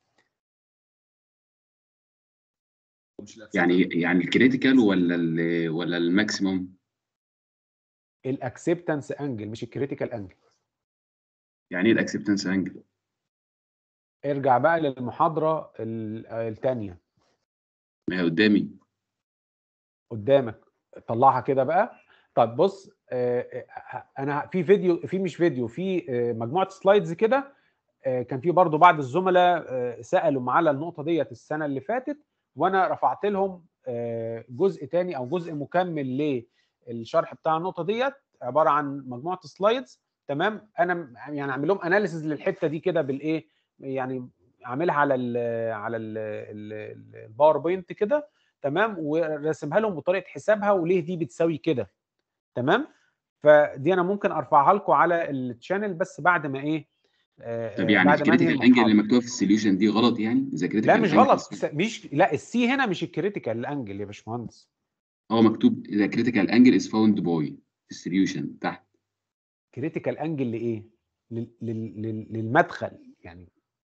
يعني يعني الكريتيكال ولا ال ولا الماكسيمم؟ الاكسبتنس انجل مش الكريتيكال انجل يعني ايه الاكسبتنس انجل؟ ارجع بقى للمحاضره الثانيه ما هي قدامي قدامك طلعها كده بقى طب بص آه، آه، انا في فيديو في مش فيديو في آه، مجموعه سلايدز كده آه، كان في برضو بعض الزملاء آه، سالوا على النقطه ديت السنه اللي فاتت وانا رفعت لهم آه، جزء تاني او جزء مكمل للشرح بتاع النقطه ديت عباره عن مجموعه سلايدز تمام انا م- يعني اعمل لهم اناليسز للحته دي كده بالايه يعني عاملها على ال على ال الباوربوينت كده تمام وراسمها لهم بطريقه حسابها وليه دي بتساوي كده تمام فدي انا ممكن ارفعها لكم على الشانل بس بعد ما ايه آه، طب آه، يعني بعد ما انهي الكريتيكال انجل اللي المحاضرة. مكتوبه في السوليوشن دي غلط يعني؟ اذا لا كريتيكال مش غلط مش لا السي هنا مش الكريتيكال انجل يا باشمهندس هو مكتوب اذا كريتيكال انجل از فاوند باي في السوليوشن تحت كريتيكال انجل لايه لل- لل- لل- للمدخل يعني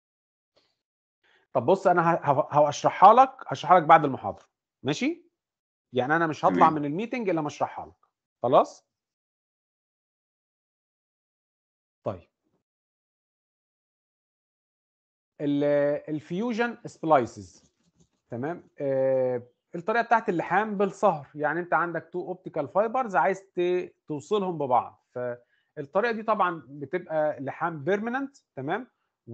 طب بص انا ه- ه- هشرحها لك هشرحها لك بعد المحاضره ماشي يعني انا مش هطلع تمام. من الميتنج الا ما اشرحها لك خلاص طيب الفيوجن سبلايسز تمام آه الطريقه بتاعت اللحام بالصهر يعني انت عندك تو اوبتيكال فايبرز عايز ت- توصلهم ببعض فالطريقه دي طبعا بتبقى لحام بيرمننت تمام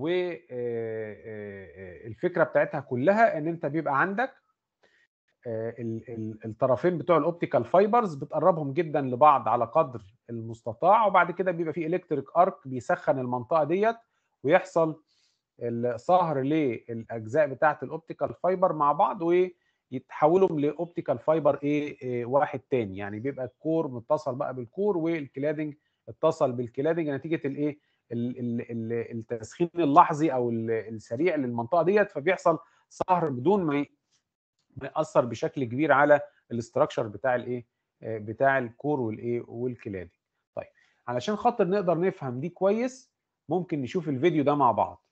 والفكره بتاعتها كلها ان انت بيبقى عندك آه، ال- ال- الطرفين بتوع الاوبتيكال فايبرز بتقربهم جدا لبعض على قدر المستطاع وبعد كده بيبقى في الكتريك ارك بيسخن المنطقه ديت ويحصل الصهر للاجزاء بتاعه الاوبتيكال فايبر مع بعض يتحولوا لاوبتيكال فايبر ايه, إيه واحد تاني يعني بيبقى الكور متصل بقى بالكور والكلادنج اتصل بالكلادنج نتيجه الايه ال- ال- ال- التسخين اللحظي او ال- السريع للمنطقه ديت فبيحصل صهر بدون ما ي- ما ياثر بشكل كبير على الاستراكشر بتاع الايه آه، بتاع الكور والايه والكلادنج طيب علشان خاطر نقدر نفهم دي كويس ممكن نشوف الفيديو ده مع بعض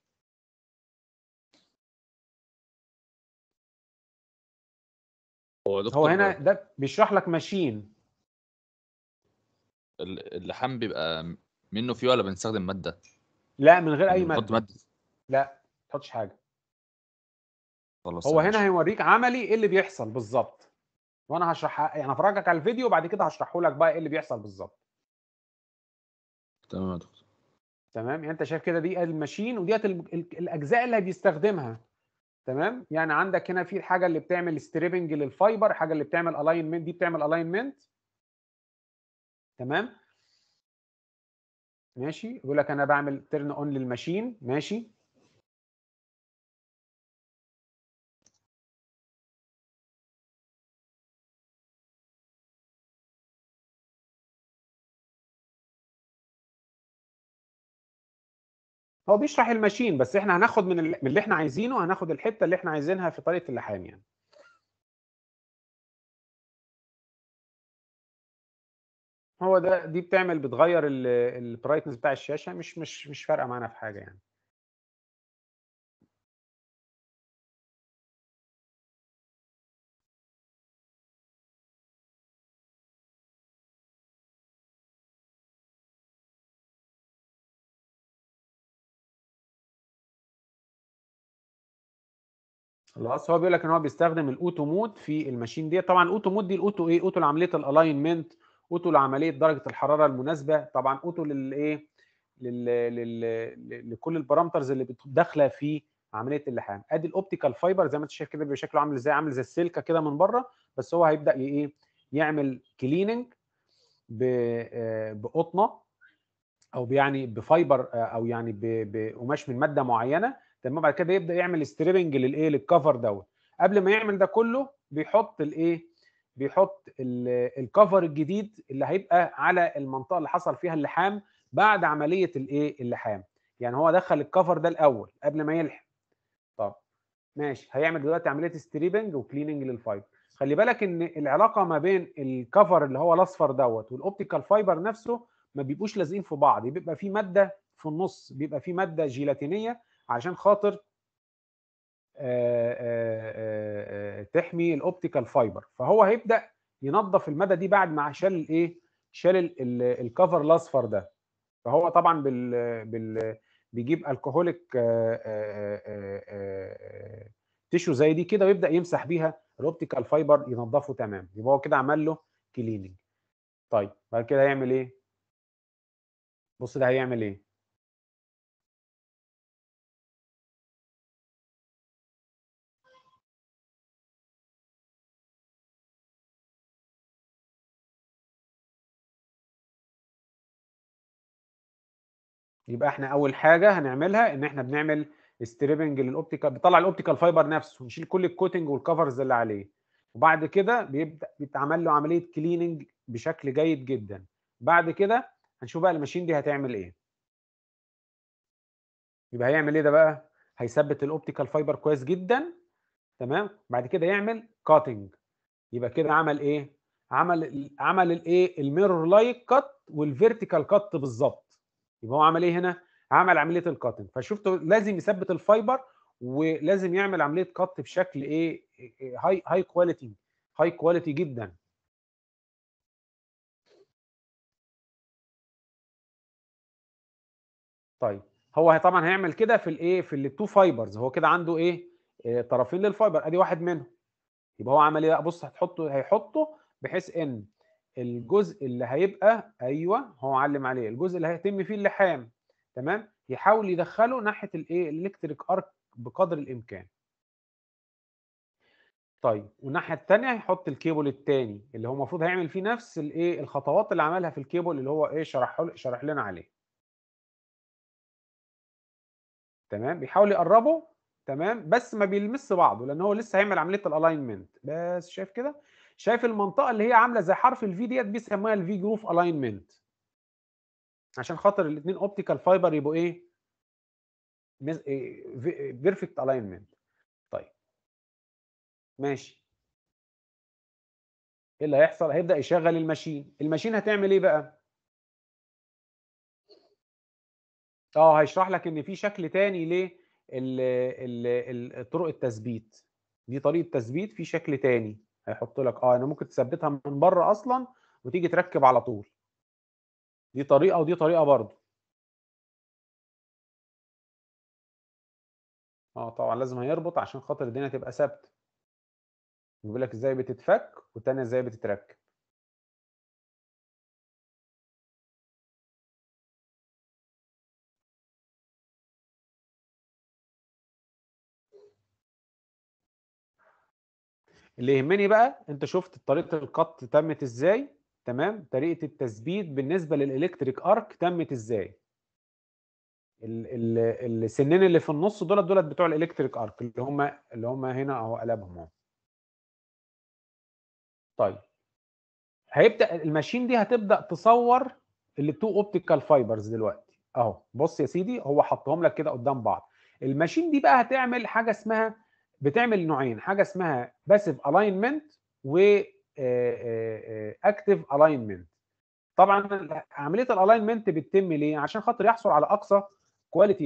هو هو دكتور هنا ده بيشرح لك ماشين ال- اللحام بيبقى منه فيه ولا بنستخدم ماده؟ لا من غير اي بنحط ماده ماده لا ما تحطش حاجه خلاص هو هنا ماشي. هيوريك عملي ايه اللي بيحصل بالظبط وانا هشرح يعني هفرجك على الفيديو وبعد كده هشرحه لك بقى ايه اللي بيحصل بالظبط تمام يا دكتور تمام يعني انت شايف كده دي الماشين وديت ال- ال- الاجزاء اللي بيستخدمها تمام يعني عندك هنا في الحاجه اللي بتعمل ستريبنج للفايبر حاجه اللي بتعمل الاينمنت دي بتعمل الاينمنت تمام ماشي يقول لك انا بعمل تيرن اون للماشين ماشي هو بيشرح الماشين بس احنا هناخد من ال- من اللي احنا عايزينه هناخد الحته اللي احنا عايزينها في طريقه اللحام يعني هو ده دي بتعمل بتغير البرايتنس بتاع الشاشه مش مش مش فارقه معانا في حاجه يعني خلاص هو بيقول لك ان هو بيستخدم الاوتو مود في الماشين دي طبعا الاوتو مود دي الاوتو ايه اوتو لعمليه الالاينمنت اوتو لعمليه درجه الحراره المناسبه طبعا اوتو للايه لل... لل... لكل البارامترز اللي بت- داخله في عمليه اللحام ادي الاوبتيكال فايبر زي ما انت شايف كده بيبقى شكله عامل ازاي عامل زي السلكه كده من بره بس هو هيبدا ي- ايه يعمل كليننج ب... آه، بقطنه او يعني بفايبر آه، او يعني ب- بقماش من ماده معينه تمام بعد كده يبدا يعمل ستريبنج للايه للكفر دوت قبل ما يعمل ده كله بيحط الايه بيحط ال- الكفر الجديد اللي هيبقى على المنطقه اللي حصل فيها اللحام بعد عمليه الايه اللحام يعني هو دخل الكفر ده الاول قبل ما يلحم طب ماشي هيعمل دلوقتي عمليه ستريبنج وكليننج للفايبر خلي بالك ان العلاقه ما بين الكفر اللي هو الاصفر دوت والاوبتيكال فايبر نفسه ما بيبقوش لازقين في بعض بيبقى في ماده في النص بيبقى في ماده جيلاتينيه عشان خاطر آه، آه، آه، آه، تحمي الاوبتيكال فايبر فهو هيبدا ينظف الماده دي بعد ما شال الايه شال ال- ال- الكفر الاصفر ده فهو طبعا بال بال بيجيب الكحوليك تيشو زي دي كده ويبدا يمسح بيها الاوبتيكال فايبر ينظفه تمام يبقى هو كده عمل له كليننج طيب بعد كده هيعمل ايه بص ده هيعمل ايه يبقى احنا اول حاجه هنعملها ان احنا بنعمل ستريبنج للاوبتيكال بيطلع الاوبتيكال فايبر نفسه نشيل كل الكوتنج والكفرز اللي عليه وبعد كده بيبدا بيتعمل له عمليه كليننج بشكل جيد جدا بعد كده هنشوف بقى الماشين دي هتعمل ايه يبقى هيعمل ايه ده بقى هيثبت الاوبتيكال فايبر كويس جدا تمام بعد كده يعمل كاتنج يبقى كده عمل ايه عمل ال- عمل الايه الميرور لايك كات والفيرتيكال كات بالظبط يبقى هو عمل ايه هنا عمل عمليه الكاتنج فشفتوا لازم يثبت الفايبر ولازم يعمل عمليه كات بشكل ايه هاي هاي كواليتي هاي كواليتي جدا طيب هو طبعا هيعمل كده في الايه في التو فايبرز هو كده عنده ايه آه، طرفين للفايبر ادي واحد منهم يبقى هو عمل ايه بقى بص هتحطه هيحطه بحيث ان الجزء اللي هيبقى ايوه هو علم عليه الجزء اللي هيتم فيه اللحام تمام يحاول يدخله ناحيه الايه الالكتريك ارك بقدر الامكان طيب والناحيه الثانيه هيحط الكيبل الثاني اللي هو المفروض هيعمل فيه نفس الايه الخطوات اللي عملها في الكيبل اللي هو ايه شرح شرح لنا عليه تمام بيحاول يقربه تمام بس ما بيلمس بعضه لان هو لسه هيعمل عمليه الالاينمنت بس شايف كده شايف المنطقه اللي هي عامله زي حرف الفي ديت بيسموها الفي جروف الاينمنت عشان خاطر الاثنين اوبتيكال فايبر يبقوا ايه بيرفكت الاينمنت طيب ماشي ايه اللي هيحصل هيبدا يشغل الماشين الماشين هتعمل ايه بقى اه هيشرح لك ان في شكل تاني ل طرق التثبيت دي طريقه تثبيت في شكل تاني هيحط لك اه انا ممكن تثبتها من بره اصلا وتيجي تركب على طول دي طريقه ودي طريقه برضه اه طبعا لازم هيربط عشان خاطر الدنيا تبقى ثابته بيقول لك ازاي بتتفك والتانيه ازاي بتتركب اللي يهمني بقى انت شفت طريقه القط تمت ازاي تمام طريقه التثبيت بالنسبه للالكتريك ارك تمت ازاي ال- ال- السنين اللي في النص دولت دولت بتوع الالكتريك ارك اللي هم اللي هم هنا اهو قلبهم اهو طيب هيبدا الماشين دي هتبدا تصور التو اوبتيكال فايبرز دلوقتي اهو بص يا سيدي هو حطهم لك كده قدام بعض الماشين دي بقى هتعمل حاجه اسمها بتعمل نوعين حاجه اسمها باسيف الاينمنت و اكتيف الاينمنت طبعا عمليه الالاينمنت بتتم ليه عشان خاطر يحصل على اقصى كواليتي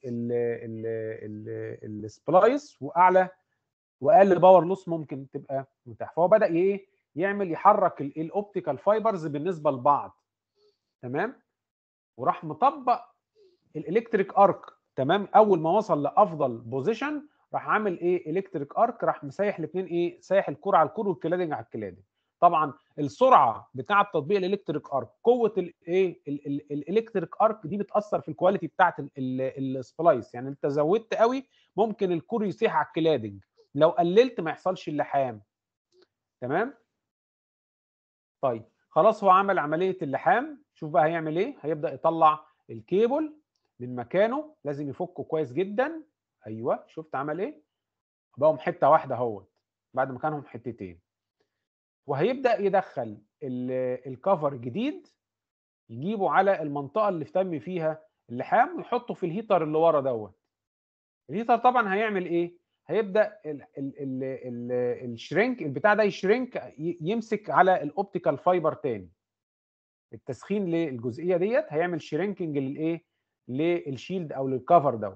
للسبلايس واعلى واقل باور لوس ممكن تبقى متاح فهو بدا ايه يعمل يحرك الاوبتيكال فايبرز بالنسبه لبعض تمام وراح مطبق الالكتريك ارك تمام اول ما وصل لافضل بوزيشن راح عامل ايه الكتريك ارك راح مسيح الاثنين ايه سايح الكور على الكور والكلادنج على الكلادنج طبعا السرعه بتاعه تطبيق الالكتريك ارك قوه الايه الالكتريك ارك دي بتاثر في الكواليتي بتاعه السبلايس يعني انت زودت قوي ممكن الكور يسيح على الكلادنج لو قللت ما يحصلش اللحام تمام طيب خلاص هو عمل عمليه اللحام شوف بقى هيعمل ايه هيبدا يطلع الكيبل من مكانه لازم يفكه كويس جدا ايوه شفت عمل ايه بقوا حته واحده اهوت بعد ما كانوا حتتين وهيبدا يدخل الكفر جديد يجيبه على المنطقه اللي تم فيها اللحام ويحطه في الهيتر اللي ورا دوت الهيتر طبعا هيعمل ايه هيبدا ال ال ال ال الشرينك البتاع ده يشرينك يمسك على الاوبتيكال فايبر تاني التسخين للجزئيه ديت هيعمل شرينكنج للايه للشيلد او للكفر دوت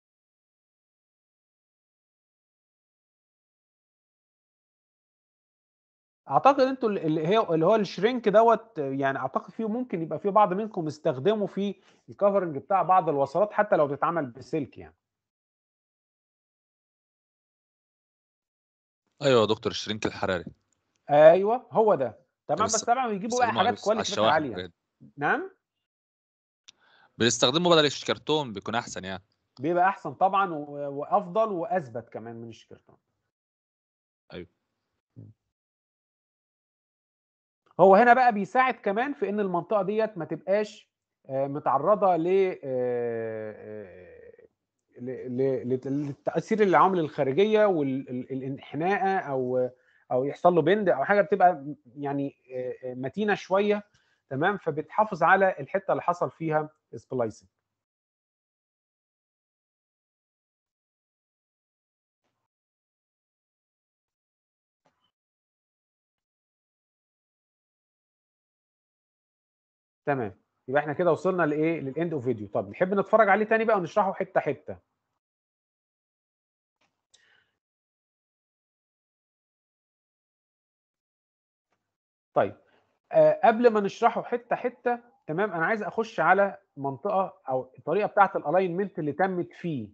اعتقد انتوا اللي هي اللي هو الشرينك دوت يعني اعتقد فيه ممكن يبقى في بعض منكم استخدموا في الكفرنج بتاع بعض الوصلات حتى لو بتتعمل بسلك يعني ايوه يا دكتور الشرينك الحراري ايوه هو ده تمام بس- بس طبعا بيجيبوا بقى بيستخدموه على حاجات الس- على كواليتي الشواحن عاليه والحاجات دي. نعم بنستخدمه بدل الكرتون بيكون احسن يعني بيبقى احسن طبعا و- وافضل واثبت كمان من الشكرتون أيوة. هو هنا بقى بيساعد كمان في ان المنطقه ديت ما تبقاش آه، متعرضه ل آه، آه، ل- ل- لت- للتاثير العوامل الخارجيه والانحناءه او او يحصل له بند او حاجه بتبقى يعني آه، آه، متينه شويه تمام فبتحافظ على الحته اللي حصل فيها سبلايسنج تمام يبقى احنا كده وصلنا لايه للاند اوف فيديو طب نحب نتفرج عليه تاني بقى ونشرحه حته حته طيب آه قبل ما نشرحه حته حته تمام انا عايز اخش على منطقه او الطريقه بتاعه الالاينمنت اللي تمت فيه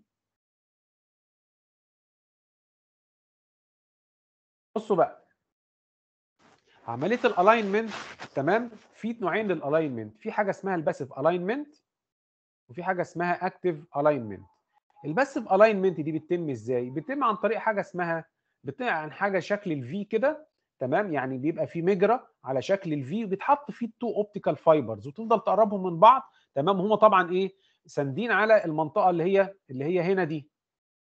بصوا بقى عمليه الالاينمنت تمام في نوعين للالاينمنت في حاجه اسمها الباسيف الاينمنت وفي حاجه اسمها اكتيف الاينمنت الباسيف الاينمنت دي بتتم ازاي بتتم عن طريق حاجه اسمها بتتم عن حاجه شكل الفي كده تمام يعني بيبقى في مجرى على شكل الفي وبيتحط فيه التو اوبتيكال فايبرز وتفضل تقربهم من بعض تمام هم طبعا ايه ساندين على المنطقه اللي هي اللي هي هنا دي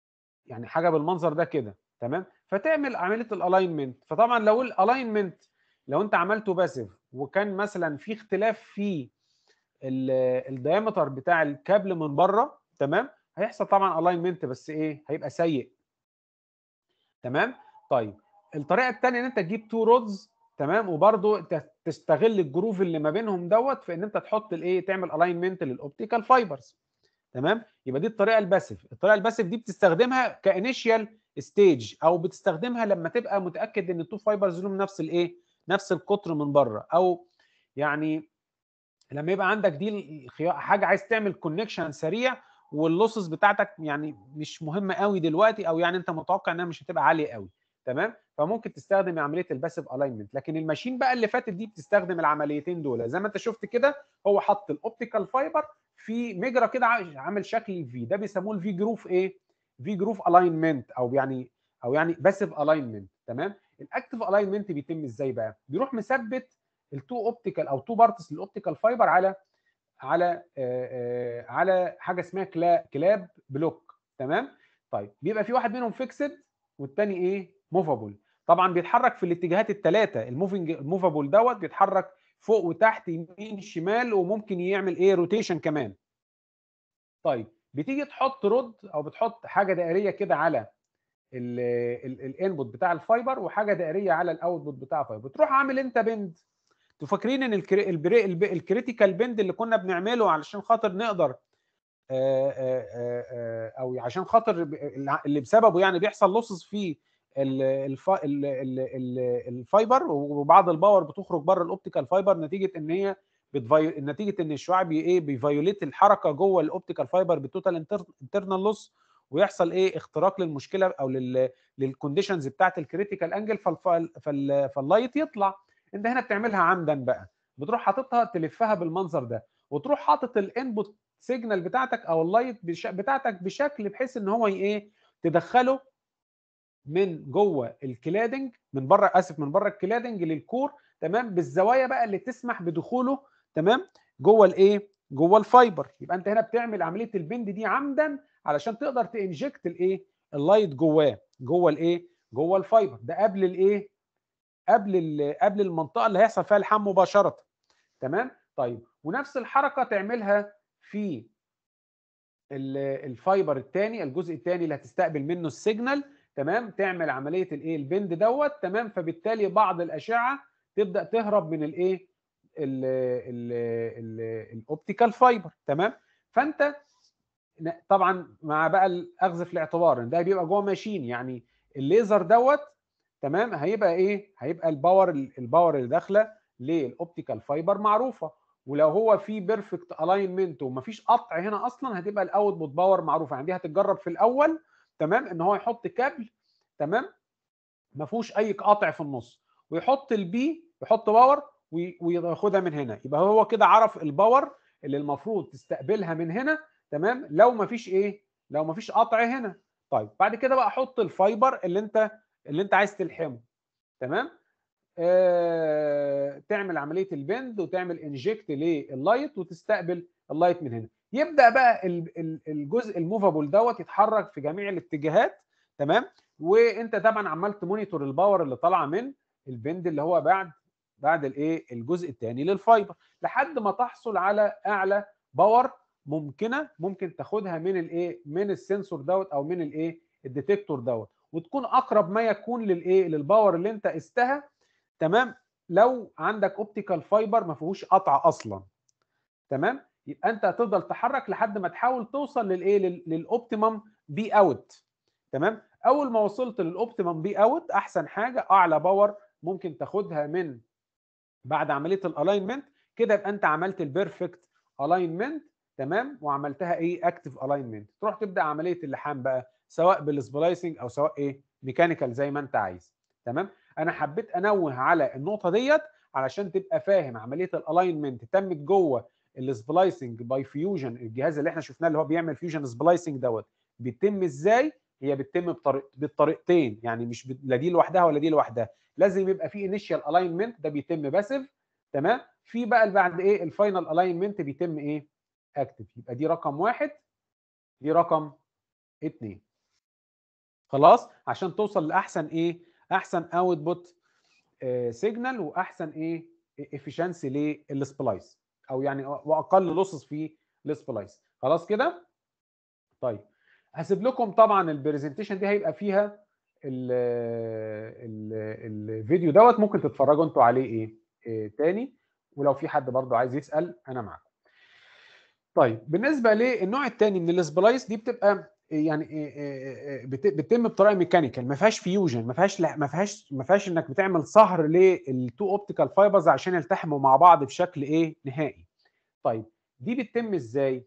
يعني حاجه بالمنظر ده كده تمام فتعمل عمليه الالاينمنت فطبعا لو الالاينمنت لو انت عملته باسيف وكان مثلا في اختلاف في الديامتر بتاع الكابل من بره تمام هيحصل طبعا الاينمنت بس ايه هيبقى سيء تمام طيب الطريقه الثانيه ان انت تجيب تو رودز تمام وبرده تستغل الجروف اللي ما بينهم دوت في ان انت تحط الايه تعمل الاينمنت للاوبتيكال فايبرز تمام يبقى دي الطريقه الباسيف الطريقه الباسيف دي بتستخدمها كانيشيال ستيج او بتستخدمها لما تبقى متاكد ان التو فايبرز لهم نفس الايه نفس القطر من بره او يعني لما يبقى عندك دي حاجه عايز تعمل كونكشن سريع واللوسز بتاعتك يعني مش مهمه قوي دلوقتي او يعني انت متوقع انها مش هتبقى عاليه قوي تمام فممكن تستخدم عمليه الباسيف الاينمنت لكن الماشين بقى اللي فاتت دي بتستخدم العمليتين دول زي ما انت شفت كده هو حط الاوبتيكال فايبر في مجرى كده عامل شكل الفي ده بيسموه الفي جروف ايه في جروف الاينمنت او يعني او يعني باسيف الاينمنت تمام الاكتف الاينمنت بيتم ازاي بقى بيروح مثبت التو اوبتيكال او تو بارتس للاوبتيكال فايبر على على آآ آآ على حاجه اسمها كلا كلاب بلوك تمام طيب بيبقى في واحد منهم فيكسد والتاني ايه موفابل طبعا بيتحرك في الاتجاهات الثلاثه الموفنج الموفابل دوت بيتحرك فوق وتحت يمين شمال وممكن يعمل ايه روتيشن كمان طيب بتيجي تحط رود او بتحط حاجه دائريه كده على الانبوت بتاع الفايبر وحاجه دائريه على الاوتبوت بتاع الفايبر بتروح عامل انت بند انتوا فاكرين ان الكريتيكال بند اللي كنا بنعمله علشان خاطر نقدر آآ آآ او عشان خاطر اللي بسببه يعني بيحصل لوسز في الفايبر وبعض الباور بتخرج بره الاوبتيكال فايبر نتيجه ان هي بتفايو نتيجه ان الشعاع بي ايه بيفايوليت الحركه جوه الاوبتيكال فايبر بالتوتال انترنال لوس ويحصل ايه اختراق للمشكله او للكونديشنز بتاعت الكريتيكال انجل فاللايت يطلع انت هنا بتعملها عمدا بقى بتروح حاططها تلفها بالمنظر ده وتروح حاطط الانبوت سيجنال بتاعتك او اللايت بتاعتك بشكل بحيث ان هو ايه تدخله من جوه الكلادنج من بره اسف من بره الكلادنج للكور تمام بالزوايا بقى اللي تسمح بدخوله تمام جوه الايه جوه الفايبر يبقى انت هنا بتعمل عمليه البند دي عمدا علشان تقدر تنجكت الايه اللايت جواه جوه الايه جوه الفايبر ده قبل الايه قبل قبل المنطقه اللي هيحصل فيها الحام مباشره تمام طيب ونفس الحركه تعملها في الفايبر الثاني الجزء الثاني اللي هتستقبل منه السيجنال تمام تعمل عمليه الايه البند دوت تمام فبالتالي بعض الاشعه تبدا تهرب من الايه الاوبتيكال فايبر تمام فانت طبعا مع بقى الاخذ في الاعتبار ان ده بيبقى جوه ماشين يعني الليزر دوت تمام هيبقى ايه هيبقى الباور الباور اللي داخله للاوبتيكال فايبر معروفه ولو هو في بيرفكت الاينمنت ومفيش قطع هنا اصلا هتبقى الاوتبوت باور معروفه يعني دي هتتجرب في الاول تمام ان هو يحط كابل تمام ما فيهوش اي قطع في النص ويحط البي يحط باور وياخدها من هنا يبقى هو كده عرف الباور اللي المفروض تستقبلها من هنا تمام لو ما فيش ايه لو ما فيش قطع هنا طيب بعد كده بقى حط الفايبر اللي انت اللي انت عايز تلحمه تمام آه تعمل عمليه البند وتعمل انجكت لللايت وتستقبل اللايت من هنا يبدا بقى الجزء الموفابل دوت يتحرك في جميع الاتجاهات تمام وانت طبعا عمال تمونيتور الباور اللي طالعه من البند اللي هو بعد بعد الايه الجزء الثاني للفايبر لحد ما تحصل على اعلى باور ممكنه ممكن تاخدها من الايه من السنسور دوت او من الايه الديتكتور دوت وتكون اقرب ما يكون للايه للباور اللي انت قستها تمام لو عندك اوبتيكال فايبر ما فيهوش قطع اصلا تمام يبقى انت هتفضل تحرك لحد ما تحاول توصل للايه للاوبتيمم بي اوت تمام اول ما وصلت للاوبتيمم بي اوت احسن حاجه اعلى باور ممكن تاخدها من بعد عمليه الالاينمنت كده يبقى انت عملت البيرفكت الاينمنت تمام وعملتها ايه اكتف الاينمنت تروح تبدا عمليه اللحام بقى سواء بالسبلايسنج او سواء ايه ميكانيكال زي ما انت عايز تمام انا حبيت انوه على النقطه ديت علشان تبقى فاهم عمليه الالاينمنت تمت جوه السبلايسنج باي فيوجن الجهاز اللي احنا شفناه اللي هو بيعمل فيوجن سبلايسنج دوت بيتم ازاي هي بتتم بطريق بالطريقتين يعني مش لا دي لوحدها ولا دي لوحدها لازم يبقى في انيشال الاينمنت ده بيتم باسيف تمام في بقى اللي بعد ايه الفاينل الاينمنت بيتم ايه اكتف يبقى دي رقم واحد دي رقم اتنين خلاص عشان توصل لاحسن ايه احسن اوتبوت سيجنال واحسن ايه افشنسي للسبلايس او يعني واقل لوسز في السبلايس خلاص كده طيب هسيب لكم طبعا البرزنتيشن دي هيبقى فيها ال ال الفيديو دوت ممكن تتفرجوا انتوا عليه ايه, إيه تاني ولو في حد برضه عايز يسال انا معاكم طيب بالنسبه للنوع الثاني من السبلايس دي بتبقى يعني بت- بتتم بطريقه ميكانيكال ما فيهاش فيوجن ما فيهاش لا ما فيهاش ما فيهاش انك بتعمل صهر للتو اوبتيكال فايبرز عشان يلتحموا مع بعض بشكل ايه نهائي طيب دي بتتم ازاي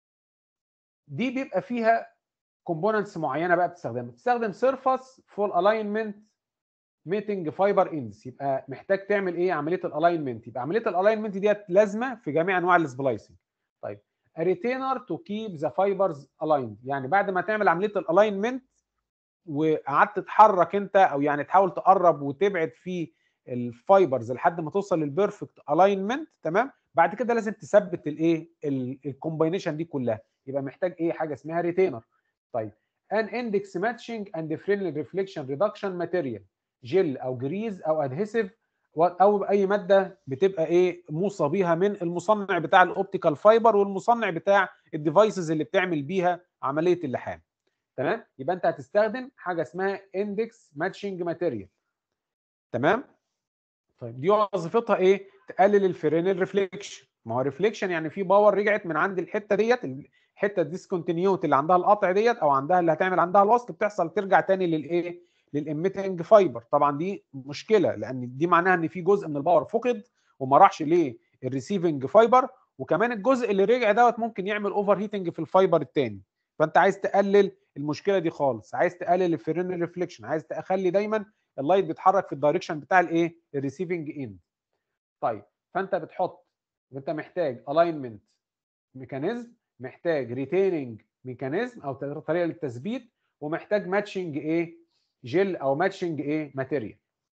دي بيبقى فيها كومبوننتس معينه بقى بتستخدمها بتستخدم سيرفس فول الاينمنت ميتنج فايبر اندز يبقى محتاج تعمل ايه عمليه الالاينمنت يبقى عمليه الالاينمنت ديت لازمه في جميع انواع السبلايسنج طيب ريتينر تو كيب ذا فايبرز الايند يعني بعد ما تعمل عمليه الالاينمنت وقعدت تتحرك انت او يعني تحاول تقرب وتبعد في الفايبرز لحد ما توصل للبيرفكت الاينمنت تمام بعد كده لازم تثبت الايه الكومباينيشن دي كلها يبقى محتاج ايه حاجه اسمها ريتينر طيب ان اندكس ماتشنج اند فريندلي ريفليكشن ريدكشن ماتيريال جل او جريز او ادهيسيف او اي ماده بتبقى ايه موصى بيها من المصنع بتاع الاوبتيكال فايبر والمصنع بتاع الديفايسز اللي بتعمل بيها عمليه اللحام تمام يبقى انت هتستخدم حاجه اسمها اندكس ماتشنج ماتيريال تمام طيب دي وظيفتها ايه تقلل الفرينال ريفليكشن ما هو ريفليكشن يعني في باور رجعت من عند الحته ديت الحته الديسكونتينيوت اللي عندها القطع ديت او عندها اللي هتعمل عندها الوصل بتحصل ترجع تاني للايه للاميتنج فايبر طبعا دي مشكله لان دي معناها ان في جزء من الباور فقد وما راحش للريسيفنج فايبر وكمان الجزء اللي رجع دوت ممكن يعمل اوفر هيتنج في الفايبر الثاني فانت عايز تقلل المشكله دي خالص عايز تقلل الفرين ريفليكشن عايز تخلي دايما اللايت بيتحرك في الدايركشن بتاع الايه الريسيفنج اند طيب فانت بتحط انت محتاج الاينمنت ميكانيزم محتاج ريتيننج ميكانيزم او طريقه للتثبيت ومحتاج ماتشنج ايه جل او ماتشنج ايه ماتيريال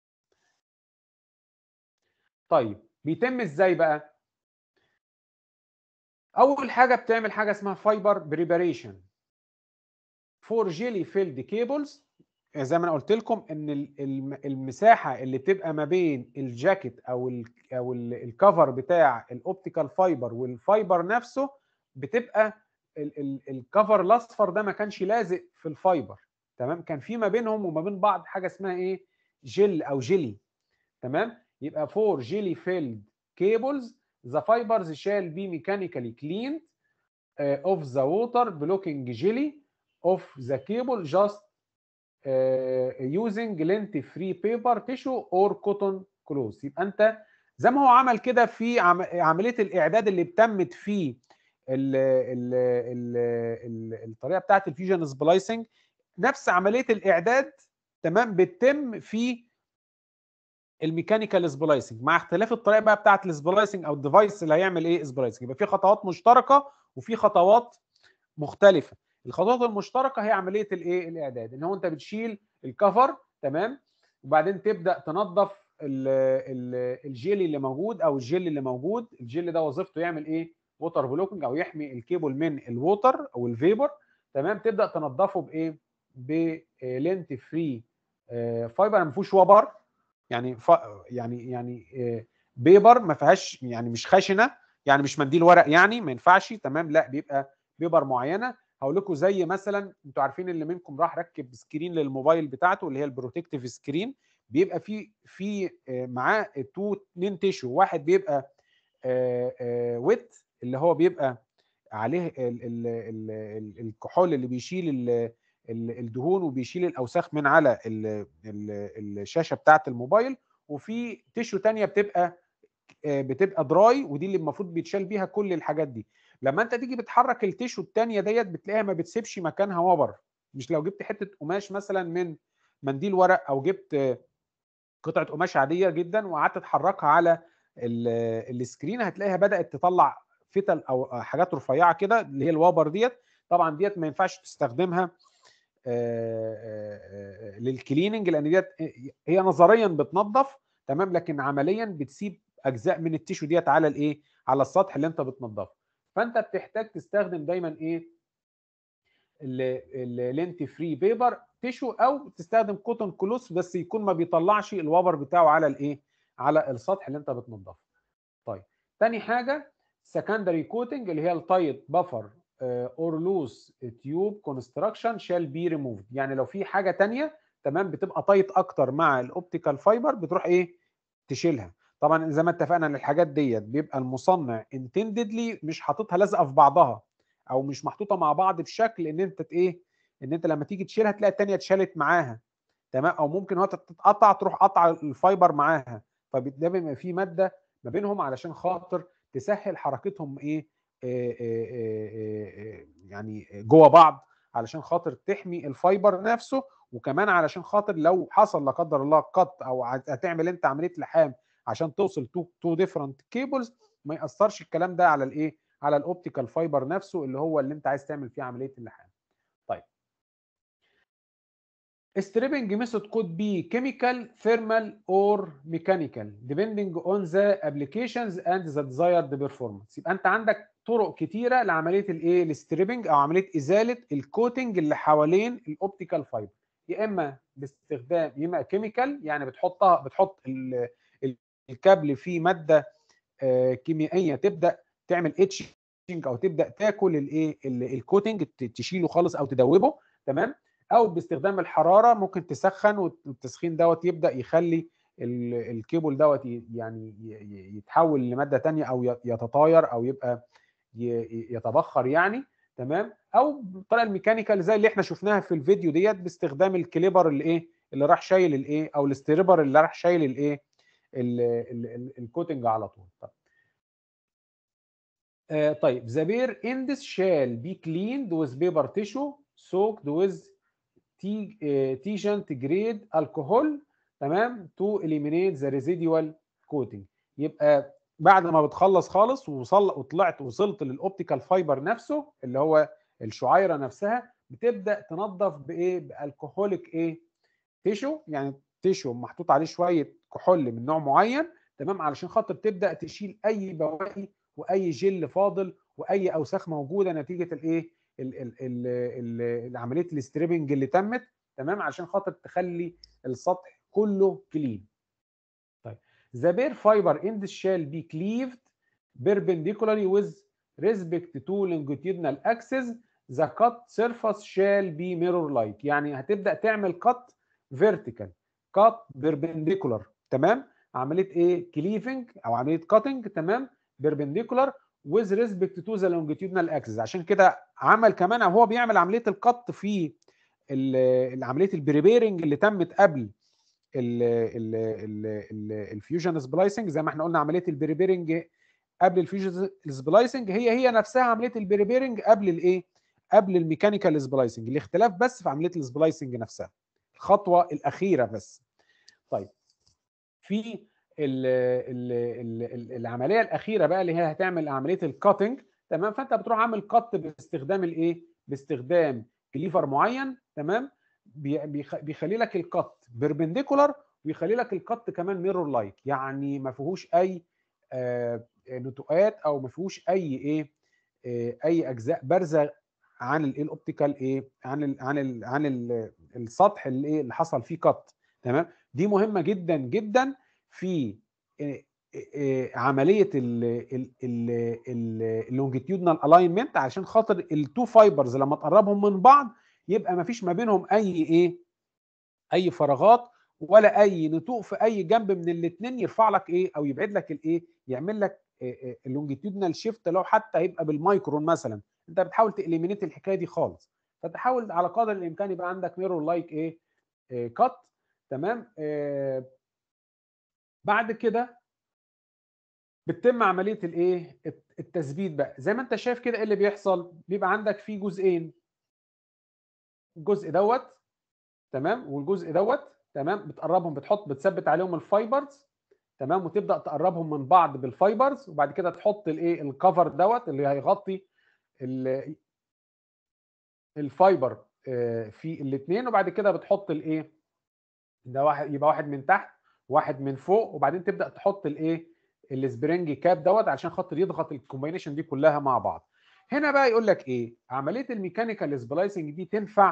طيب بيتم ازاي بقى اول حاجه بتعمل حاجه اسمها فايبر بريباريشن فور جيلي فيلد كيبلز زي ما انا قلت لكم ان المساحه اللي بتبقى ما بين الجاكيت او ال او الكفر بتاع الاوبتيكال فايبر والفايبر نفسه بتبقى الكفر الاصفر ده ما كانش لازق في الفايبر تمام كان في ما بينهم وما بين بعض حاجه اسمها ايه جل او جيلي تمام يبقى فور جيلي فيلد كيبلز ذا فايبرز shall be mechanically cleaned uh, of the water blocking jelly of the cable just uh, using lint free paper tissue or cotton cloth يبقى انت زي ما هو عمل كده في عم... عمليه الاعداد اللي تمت في ال ال ال ال الطريقه بتاعت الفيوجن سبلايسنج نفس عمليه الاعداد تمام بتتم في الميكانيكال سبلايسنج مع اختلاف الطريقه بقى بتاعت السبلايسنج او الديفايس اللي هيعمل ايه سبلايسنج يبقى في خطوات مشتركه وفي خطوات مختلفه الخطوات المشتركه هي عمليه الايه الاعداد ان هو انت بتشيل الكفر تمام وبعدين تبدا تنظف الجيلي اللي موجود او الجل اللي موجود الجل ده وظيفته يعمل ايه ووتر بلوكنج او يحمي الكيبل من الووتر او الفيبر تمام تبدا تنظفه بايه بلينت فري فايبر ما فيهوش وبر يعني ف... يعني يعني بيبر ما فيهاش يعني مش خشنه يعني مش منديل ورق يعني ما ينفعش تمام لا بيبقى بيبر معينه هقول لكم زي مثلا انتوا عارفين اللي منكم راح ركب سكرين للموبايل بتاعته اللي هي البروتكتيف سكرين بيبقى في في معاه تو اتنين تيشو واحد بيبقى ويت اللي هو بيبقى عليه ال ال ال الكحول اللي بيشيل الدهون وبيشيل الاوساخ من على ال ال الشاشه بتاعه الموبايل وفي تيشو تانية بتبقى بتبقى دراي ودي اللي المفروض بيتشال بيها كل الحاجات دي لما انت تيجي بتحرك التيشو التانية ديت بتلاقيها ما بتسيبش مكانها وبر مش لو جبت حته قماش مثلا من منديل ورق او جبت قطعه قماش عاديه جدا وقعدت تحركها على السكرين هتلاقيها بدات تطلع فتل او حاجات رفيعه كده اللي هي الوبر ديت طبعا ديت ما ينفعش تستخدمها للكليننج لان ديت هي نظريا بتنظف تمام لكن عمليا بتسيب اجزاء من التيشو ديت على الايه على السطح اللي انت بتنظفه فانت بتحتاج تستخدم دايما ايه اللينت فري بيبر تيشو او تستخدم كوتون كلوث بس يكون ما بيطلعش الوبر بتاعه على الايه على السطح اللي انت بتنضفه طيب تاني حاجه سكندري كوتنج اللي هي التايت بفر اور لوس تيوب كونستراكشن شال بي ريموفد يعني لو في حاجه تانية تمام بتبقى تايت اكتر مع الاوبتيكال فايبر بتروح ايه تشيلها طبعا زي ما اتفقنا ان الحاجات ديت بيبقى المصنع انتنددلي مش حاططها لازقه في بعضها او مش محطوطه مع بعض بشكل ان انت ايه ان انت لما تيجي تشيلها تلاقي الثانيه اتشالت معاها تمام او ممكن هو تتقطع تروح قطع الفايبر معاها فده بيبقى في ماده ما بينهم علشان خاطر تسهل حركتهم ايه آه، آه، آه، يعني جوه بعض علشان خاطر تحمي الفايبر نفسه وكمان علشان خاطر لو حصل لا قدر الله قط او هتعمل انت عمليه لحام عشان توصل تو تو ديفرنت كيبلز ما ياثرش الكلام ده على الايه على الاوبتيكال فايبر نفسه اللي هو اللي انت عايز تعمل فيه عمليه اللحام طيب stripping method could be chemical, thermal or mechanical depending on the applications and the desired performance يبقى انت عندك طرق كتيره لعمليه الايه الستريبنج او عمليه ازاله الكوتنج اللي حوالين الاوبتيكال فايبر يا اما باستخدام يا اما كيميكال يعني بتحطها بتحط ال- ال- الكابل فيه ماده آه، كيميائيه تبدا تعمل اتشنج او تبدا تاكل الايه ال- الكوتنج ت- تشيله خالص او تدوبه تمام او باستخدام الحراره ممكن تسخن والتسخين دوت يبدا يخلي ال- الكيبل دوت ي- يعني ي- ي- يتحول لماده تانية او ي- يتطاير او يبقى ي- يتبخر يعني تمام او بالطريقه الميكانيكال زي اللي احنا شفناها في الفيديو ديت باستخدام الكليبر اللي ايه اللي راح شايل الايه او الاستريبر اللي راح شايل الايه ال- ال- ال- الكوتنج على طول طب. آه طيب the bear ends shall be cleaned with paper tissue soaked with tea- آه، Tegent grade alcohol تمام to eliminate the residual coating يبقى بعد ما بتخلص خالص ووصل وطلعت وصلت للاوبتيكال فايبر نفسه اللي هو الشعيره نفسها بتبدا تنظف بايه بالكحوليك ايه تيشو يعني تيشو محطوط عليه شويه كحول من نوع معين تمام علشان خاطر تبدا تشيل اي بواقي واي جل فاضل واي اوساخ موجوده نتيجه الايه ال- ال- ال- ال- عمليه الاستريبنج اللي تمت تمام علشان خاطر تخلي السطح كله كلين طيب the bare fiber ends shall be cleaved perpendicularly with respect to longitudinal axis the cut surface shall be mirror like يعني هتبدا تعمل cut vertical cut perpendicular تمام عمليه ايه كليفنج او عمليه cutting تمام perpendicular with respect to the longitudinal axis عشان كده عمل كمان او هو بيعمل عمليه القط في ال- عمليه البريبيرنج اللي تمت قبل الفيوجن سبلايسنج زي ما احنا قلنا عمليه البريبيرنج قبل الفيوجن سبلايسنج هي هي نفسها عمليه البريبيرنج قبل الايه قبل الميكانيكال سبلايسنج الاختلاف بس في عمليه السبلايسنج نفسها الخطوه الاخيره بس طيب في ال ال ال ال العمليه الاخيره بقى اللي هي هتعمل عمليه الكاتنج تمام فانت بتروح عامل قط باستخدام الايه باستخدام كليفر معين تمام بي- بيخ- بيخلي لك القط بيربنديكولار ويخلي لك القط كمان ميرور لايك يعني ما فيهوش اي آه، نتوءات او ما فيهوش اي ايه آه، اي اجزاء بارزه عن الايه الاوبتيكال ايه عن ال عن ال عن ال السطح اللي ايه اللي حصل فيه قط تمام دي مهمه جدا جدا في آه، آه، عمليه اللونجيتيودنال الاينمنت عشان خاطر التو فايبرز لما تقربهم من بعض يبقى ما فيش ما بينهم اي ايه اي فراغات ولا اي نتوء في اي جنب من الاثنين يرفع لك ايه او يبعد لك الايه يعمل لك اللونجيتيودنال شيفت لو حتى هيبقى بالمايكرون مثلا انت بتحاول تاليمينيت الحكايه دي خالص فتحاول على قدر الامكان يبقى عندك ميرور لايك ايه كات تمام آه بعد كده بتتم عمليه الايه التثبيت بقى زي ما انت شايف كده ايه اللي بيحصل بيبقى عندك فيه جزئين الجزء دوت تمام والجزء دوت تمام بتقربهم بتحط بتثبت عليهم الفايبرز تمام وتبدا تقربهم من بعض بالفايبرز وبعد كده تحط الايه الكفر دوت اللي هيغطي ال- الفايبر آه، في الاثنين وبعد كده بتحط الايه ده واحد يبقى واحد من تحت واحد من فوق وبعدين تبدا تحط الايه السبرينج كاب دوت عشان خاطر يضغط الكومبينيشن دي كلها مع بعض هنا بقى يقول لك ايه عمليه الميكانيكال سبلايسنج دي تنفع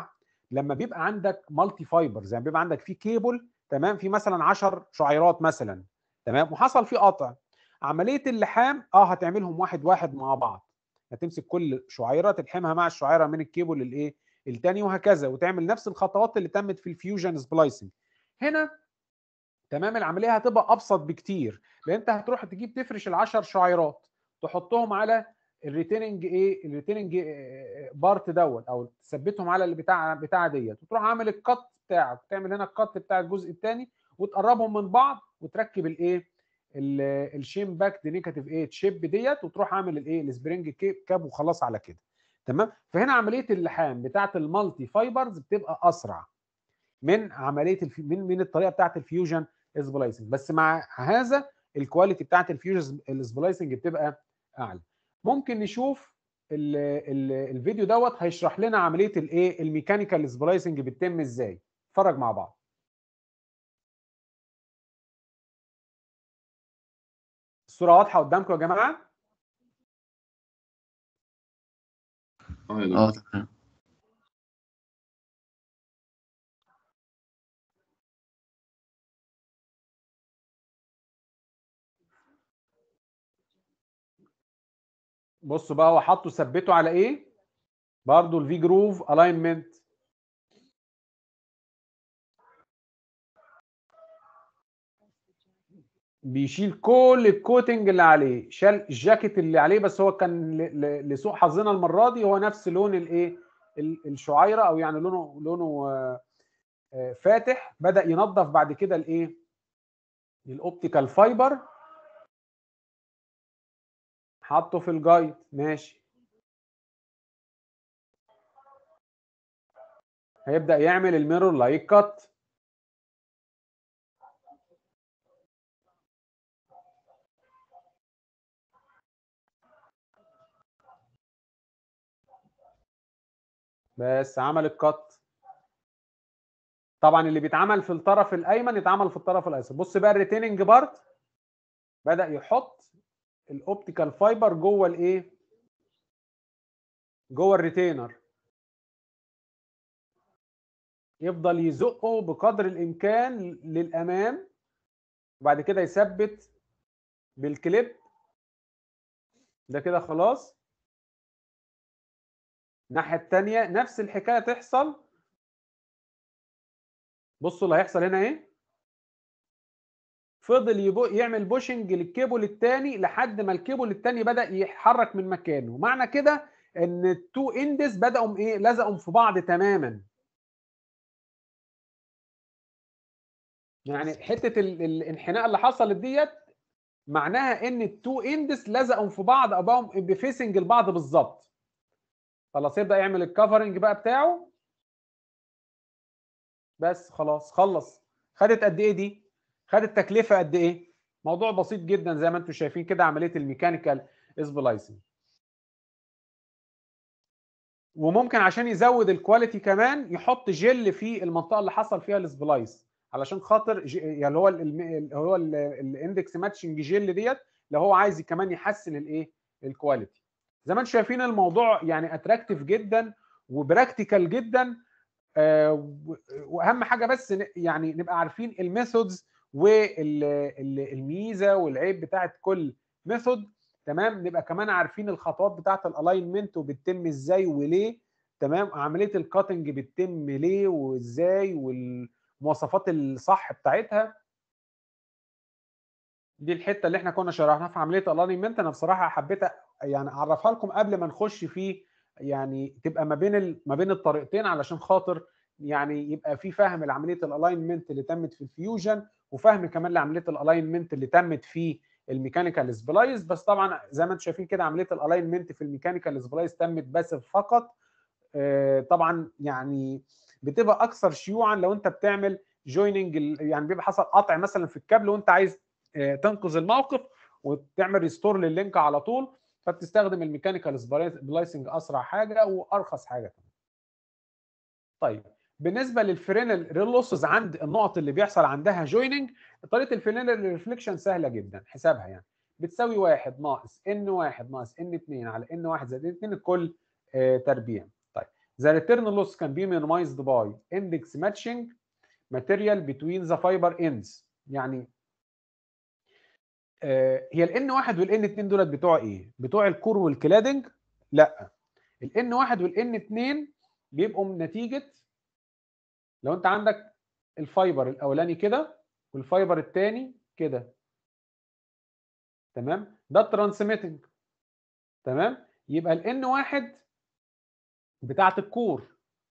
لما بيبقى عندك مالتي فايبر زي ما بيبقى عندك في كيبل تمام في مثلا 10 شعيرات مثلا تمام وحصل فيه قطع عمليه اللحام اه هتعملهم واحد واحد مع بعض هتمسك كل شعيره تلحمها مع الشعيره من الكيبل الايه الثاني وهكذا وتعمل نفس الخطوات اللي تمت في الفيوجن سبلايسنج هنا تمام العمليه هتبقى ابسط بكتير لان انت هتروح تجيب تفرش ال10 شعيرات تحطهم على الريتيننج ايه الريتيننج بارت دوت او تثبتهم على البتاع بتاع ديت وتروح عامل الكت بتاعك تعمل هنا الكت بتاع الجزء الثاني وتقربهم من بعض وتركب الايه الشيم باك دي نيجاتيف ايه تشيب ديت وتروح عامل الايه السبرينج كاب وخلاص على كده تمام فهنا عمليه اللحام بتاعه المالتي فايبرز بتبقى اسرع من عمليه الفي... من من الطريقه بتاعه الفيوجن سبلايسنج بس مع هذا الكواليتي بتاعه الفيوجن السبلايسنج بتبقى اعلى ممكن نشوف ال ال الفيديو دوت هيشرح لنا عمليه الايه الميكانيكال سبلايسنج بتتم ازاي اتفرج مع بعض الصوره واضحه قدامكم يا جماعه اه يا اه دكتور تمام بصوا بقى هو حطه ثبته على ايه برضو الفي جروف الاينمنت بيشيل كل الكوتنج اللي عليه شال الجاكيت اللي عليه بس هو كان ل- ل- لسوء حظنا المره دي هو نفس لون الايه ال- الشعيره او يعني لونه لونه آه، آه، فاتح بدا ينظف بعد كده الايه الاوبتيكال فايبر حطه في الجايد ماشي هيبدا يعمل الميرور لايك كات بس عمل الكات طبعا اللي بيتعمل في الطرف الايمن يتعمل في الطرف الايسر بص بقى الريتيننج بارت بدا يحط الاوبتيكال فايبر جوه الايه جوه الريتينر يفضل يزقه بقدر الامكان للامام وبعد كده يثبت بالكليب ده كده خلاص الناحيه الثانيه نفس الحكايه تحصل بصوا اللي هيحصل هنا ايه فضل يبو يعمل بوشنج للكيبل الثاني لحد ما الكيبل الثاني بدا يتحرك من مكانه معنى كده ان التو اندس بداوا ايه لزقوا في بعض تماما يعني حته ال- الانحناء اللي حصلت ديت معناها ان التو اندس لزقوا في بعض او بقوا بفيسنج لبعض بالظبط خلاص يبدا يعمل الكفرنج بقى بتاعه بس خلاص خلص خدت قد ايه دي خدت تكلفه قد ايه موضوع بسيط جدا زي ما انتم شايفين كده عمليه الميكانيكال اسبلايسنج وممكن عشان يزود الكواليتي كمان يحط جل في المنطقه اللي حصل فيها السبلايس علشان خاطر ج- يعني هو ال- الم- ال- هو ال- الاندكس ماتشنج جل ديت لو هو عايز كمان يحسن الايه الكواليتي زي ما انتم شايفين الموضوع يعني اتراكتيف جدا وبراكتيكال جدا آه، و- واهم حاجه بس ن- يعني نبقى عارفين الميثودز والميزه والعيب بتاعت كل ميثود تمام نبقى كمان عارفين الخطوات بتاعت الالاينمنت وبتتم ازاي وليه تمام عمليه الكاتنج بتتم ليه وازاي والمواصفات الصح بتاعتها دي الحته اللي احنا كنا شرحناها في عمليه الالاينمنت انا بصراحه حبيت أ- يعني اعرفها لكم قبل ما نخش في يعني تبقى ما بين ال- ما بين الطريقتين علشان خاطر يعني يبقى في فهم لعمليه الالاينمنت اللي تمت في الفيوجن وفهم كمان لعمليه الالاينمنت اللي تمت في الميكانيكال سبلايس بس طبعا زي ما انتم شايفين كده عمليه الالاينمنت في الميكانيكال سبلايس تمت بس فقط آه، طبعا يعني بتبقى اكثر شيوعا لو انت بتعمل جويننج يعني بيبقى حصل قطع مثلا في الكابل وانت عايز آه، تنقذ الموقف وتعمل ريستور لللينك على طول فبتستخدم الميكانيكال سبلايسنج اسرع حاجه وارخص حاجه كمان. طيب بالنسبه للفرينال ريلوسز عند النقط اللي بيحصل عندها جويننج طريقه الفرينال ريفليكشن سهله جدا حسابها يعني بتساوي واحد ناقص ان واحد ناقص ان 2 على ان واحد زائد ان 2 الكل آه، تربيع طيب The return loss can be minimized by index matching material between the fiber ends يعني آه، هي ال N1 وال N2 دولت بتوع ايه؟ بتوع الكور والكلادنج؟ لا ال N1 وال N2 بيبقوا من نتيجه لو انت عندك الفايبر الاولاني كده والفايبر الثاني كده تمام؟ ده الترانسميتنج تمام؟ يبقى ال N1 بتاعت الكور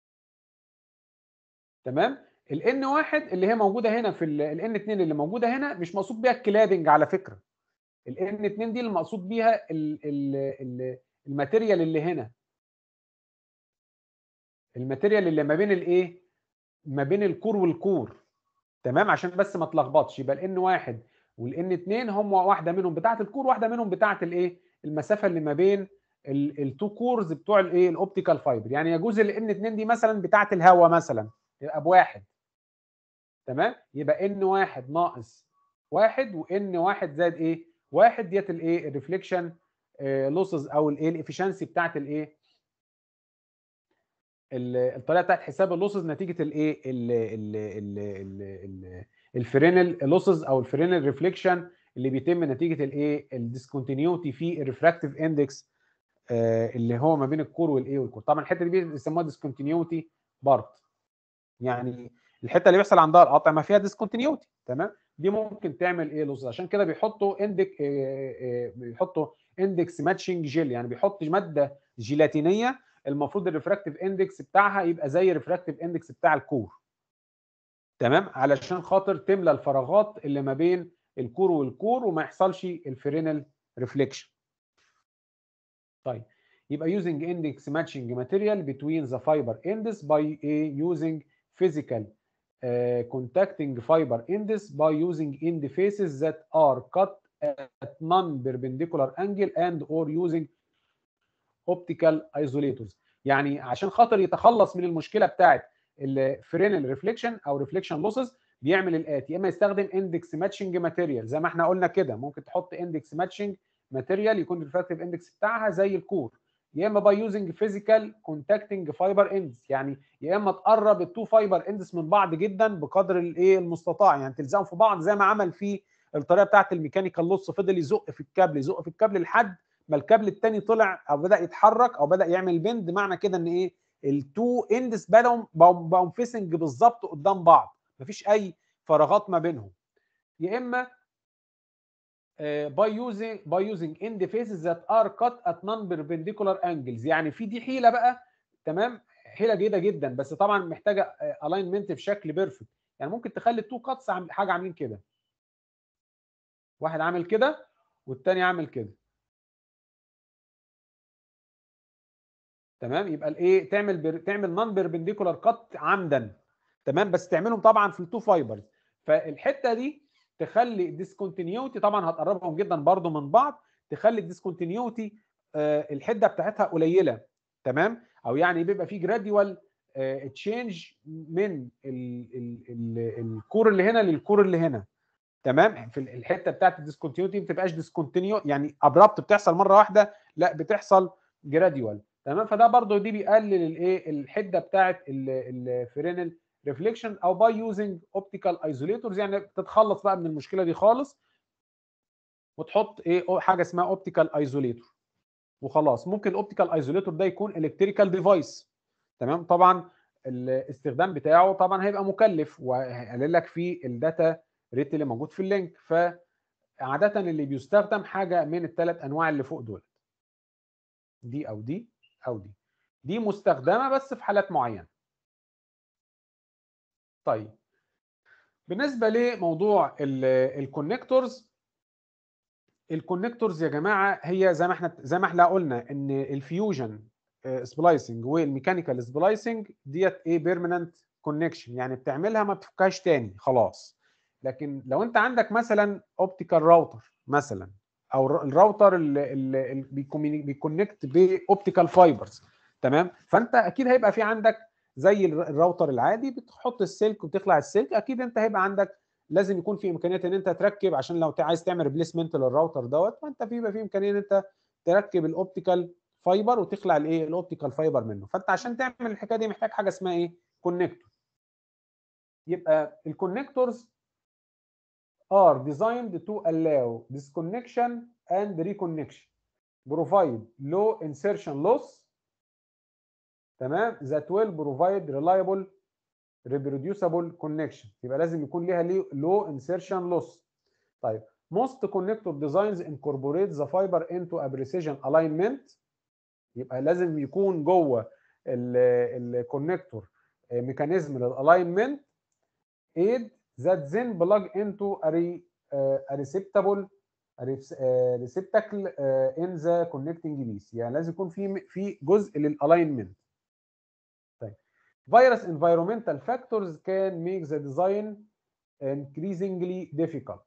تمام؟ ال N1 اللي هي موجوده هنا في ال N2 اللي موجوده هنا مش مقصود بيها الكلادنج على فكره ال N2 دي اللي مقصود بيها ال ال ال الماتيريال اللي هنا الماتيريال اللي ما بين الايه ما بين الكور والكور تمام عشان بس ما تلخبطش يبقى ال N1 وال N2 هم واحده منهم بتاعه الكور واحده منهم بتاعه الايه المسافه اللي ما بين التو كورز بتوع الايه الاوبتيكال فايبر يعني يجوز ال N2 دي مثلا بتاعه الهواء مثلا يبقى بواحد تمام يبقى ان واحد ناقص واحد وان واحد زائد ايه واحد ديت الايه الريفليكشن لوسز او الايه الافشنسي بتاعت الايه ال- الطريقه بتاعت حساب اللوسز نتيجه الايه ال- ال- ال- ال- ال- الفرينال لوسز او الفرينال ريفليكشن اللي بيتم نتيجه الايه الديسكونتينيوتي في الريفراكتيف اندكس اللي هو ما بين الكور والايه والكور طبعا الحته دي بيسموها ديسكونتينيوتي بارت يعني الحته اللي بيحصل عندها القطع ما فيها ديسكونتينيوتي تمام دي ممكن تعمل ايه لوز عشان كده بيحطوا اندك بيحطوا اندكس ماتشنج جيل يعني بيحط ماده جيلاتينيه المفروض الريفراكتيف اندكس بتاعها يبقى زي الريفراكتيف اندكس بتاع الكور تمام علشان خاطر تملى الفراغات اللي ما بين الكور والكور وما يحصلش الفرينال ريفليكشن طيب يبقى using index matching material between the fiber ends by uh, using physical uh, contacting fiber ends by using end faces that are cut at non-perpendicular angle and or using optical isolators يعني عشان خاطر يتخلص من المشكله بتاعت الفرينال ريفليكشن او ريفليكشن لوسز بيعمل الاتي يا اما يستخدم اندكس ماتشنج ماتيريال زي ما احنا قلنا كده ممكن تحط اندكس ماتشنج ماتيريال يكون الريفراكتيف اندكس بتاعها زي الكور يا اما باي يوزنج فيزيكال كونتاكتنج فايبر اندز يعني يا اما تقرب التو فايبر اندز من بعض جدا بقدر الايه المستطاع يعني تلزقهم في بعض زي ما عمل في الطريقه بتاعت الميكانيكال لوس فضل يزق في الكابل يزق في الكابل لحد ما الكابل الثاني طلع او بدا يتحرك او بدا يعمل بند معنى كده ان ايه التو اندز بداوا بقوا فيسنج بالظبط قدام بعض مفيش اي فراغات ما بينهم يا اما by using by using end faces that are cut at non-perpendicular angles يعني في دي حيله بقى تمام حيله جيده جدا بس طبعا محتاجه الاينمنت بشكل بيرفكت يعني ممكن تخلي التو كاتس حاجه عاملين كده واحد عامل كده والتاني عامل كده تمام يبقى الايه تعمل بر... تعمل نون بيربنديكولار كات عمدا تمام بس تعملهم طبعا في التو فايبرز فالحته دي تخلي الديسكونتينيوتي طبعا هتقربهم جدا برضو من بعض تخلي الديسكونتينيوتي آه الحده بتاعتها قليله تمام او يعني بيبقى في جراديوال تشينج من ال ال ال الكور اللي هنا للكور اللي هنا تمام في الحته بتاعت الديسكونتينيوتي ما بتبقاش ديسكونتينيو يعني ابرابت بتحصل مره واحده لا بتحصل جراديوال تمام فده برضو دي بيقلل الايه الحده بتاعت الفرينال ريفليكشن او باي يوزنج اوبتيكال ايزوليتورز يعني تتخلص بقى من المشكله دي خالص وتحط ايه حاجه اسمها اوبتيكال ايزوليتور وخلاص ممكن الاوبتيكال ايزوليتور ده يكون الكتريكال ديفايس تمام طبعا الاستخدام بتاعه طبعا هيبقى مكلف وهيقلل لك في الداتا ريت اللي موجود في اللينك فعاده اللي بيستخدم حاجه من الثلاث انواع اللي فوق دول دي او دي او دي دي مستخدمه بس في حالات معينه طيب بالنسبه لموضوع الكونكتورز الكونكتورز يا جماعه هي زي ما احنا زي ما احنا قلنا ان الفيوجن سبلايسنج والميكانيكال سبلايسنج ديت ايه بيرمننت كونكشن يعني بتعملها ما بتفكهاش تاني خلاص لكن لو انت عندك مثلا اوبتيكال راوتر مثلا او الراوتر اللي, اللي بيكونكت باوبتيكال فايبرز تمام فانت اكيد هيبقى في عندك زي الراوتر العادي بتحط السلك وتخلع السلك اكيد انت هيبقى عندك لازم يكون في امكانيه ان انت تركب عشان لو عايز تعمل ريبليسمنت للراوتر دوت فانت في يبقى في امكانيه ان انت تركب الاوبتيكال فايبر وتخلع الايه الاوبتيكال فايبر منه فانت عشان تعمل الحكايه دي محتاج حاجه اسمها ايه كونكتور يبقى الكونكتورز are designed to allow disconnection and reconnection provide low insertion loss تمام that will provide reliable reproducible connection يبقى لازم يكون ليها low insertion loss طيب most connector designs incorporate the fiber into a precision alignment يبقى لازم يكون جوه الكونكتور ميكانيزم للالاينمنت aid that then plug into a, re, uh, a receptacle a receptacle uh, in the connecting piece يعني لازم يكون في في جزء للالاينمنت طيب virus environmental factors can make the design increasingly difficult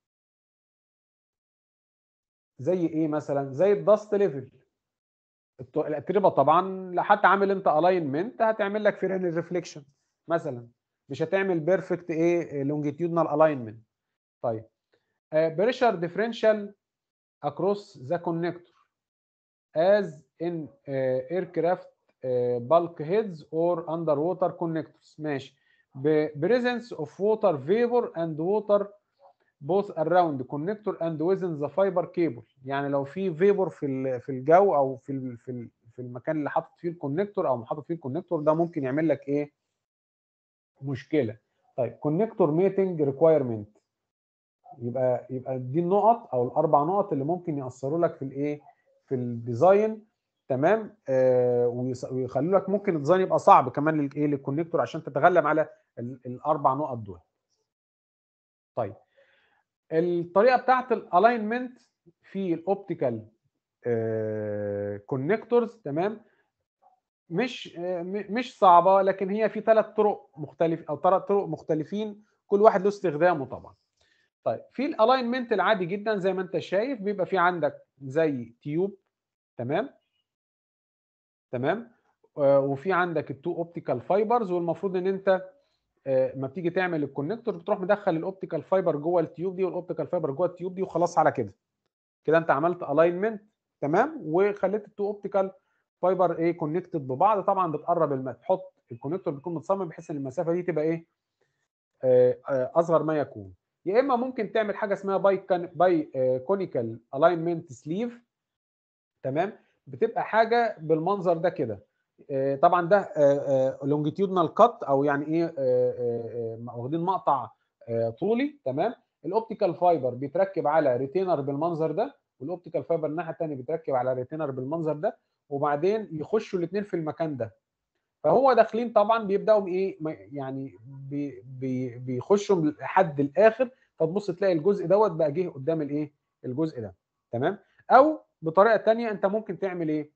زي ايه مثلا زي الدست ليفل الاتربه طبعا حتى عامل انت الاينمنت هتعمل لك فيرن ريفليكشن مثلا مش هتعمل بيرفكت ايه لونجيتيودنال الاينمنت طيب بريشر ديفرنشال اكروس ذا كونكتور از ان ايركرافت بالك هيدز اور اندر ووتر كونكتورز ماشي بريزنس اوف ووتر فيبر اند ووتر both around connector and within the fiber cable يعني لو في فيبر في في الجو او في في في المكان اللي حاطط فيه الكونكتور او حاطط فيه الكونكتور ده ممكن يعمل لك ايه مشكله طيب كونكتور ميتنج ريكوايرمنت يبقى يبقى دي النقط او الاربع نقط اللي ممكن ياثروا لك في الايه في الديزاين تمام آه ويخلوا لك ممكن الديزاين يبقى صعب كمان للايه للكونكتور عشان تتغلب على الاربع نقط دول طيب الطريقه بتاعت الالاينمنت في الاوبتيكال كونكتورز تمام مش مش صعبه لكن هي في ثلاث طرق مختلف او ثلاث طرق مختلفين كل واحد له استخدامه طبعا طيب في الالاينمنت العادي جدا زي ما انت شايف بيبقى في عندك زي تيوب تمام تمام وفي عندك التو اوبتيكال فايبرز والمفروض ان انت ما بتيجي تعمل الكونكتور بتروح مدخل الاوبتيكال فايبر جوه التيوب دي والاوبتيكال فايبر جوه التيوب دي وخلاص على كده كده انت عملت الاينمنت تمام وخليت التو اوبتيكال فايبر ايه كونكتد ببعض طبعا بتقرب الم... تحط الكونكتور بيكون متصمم بحيث ان المسافه دي تبقى ايه آه اصغر ما يكون يا اما ممكن تعمل حاجه اسمها باي كان باي آه كونيكال الاينمنت سليف تمام بتبقى حاجه بالمنظر ده كده آه طبعا ده لونجيتيودنال كات او يعني ايه واخدين مقطع طولي تمام الاوبتيكال فايبر بيتركب على ريتينر بالمنظر ده والاوبتيكال فايبر الناحيه الثانيه بيتركب على ريتينر بالمنظر ده وبعدين يخشوا الاثنين في المكان ده فهو داخلين طبعا بيبداوا بايه يعني بي بي بيخشوا لحد الاخر فتبص تلاقي الجزء دوت بقى جه قدام الايه الجزء ده تمام او بطريقه ثانيه انت ممكن تعمل ايه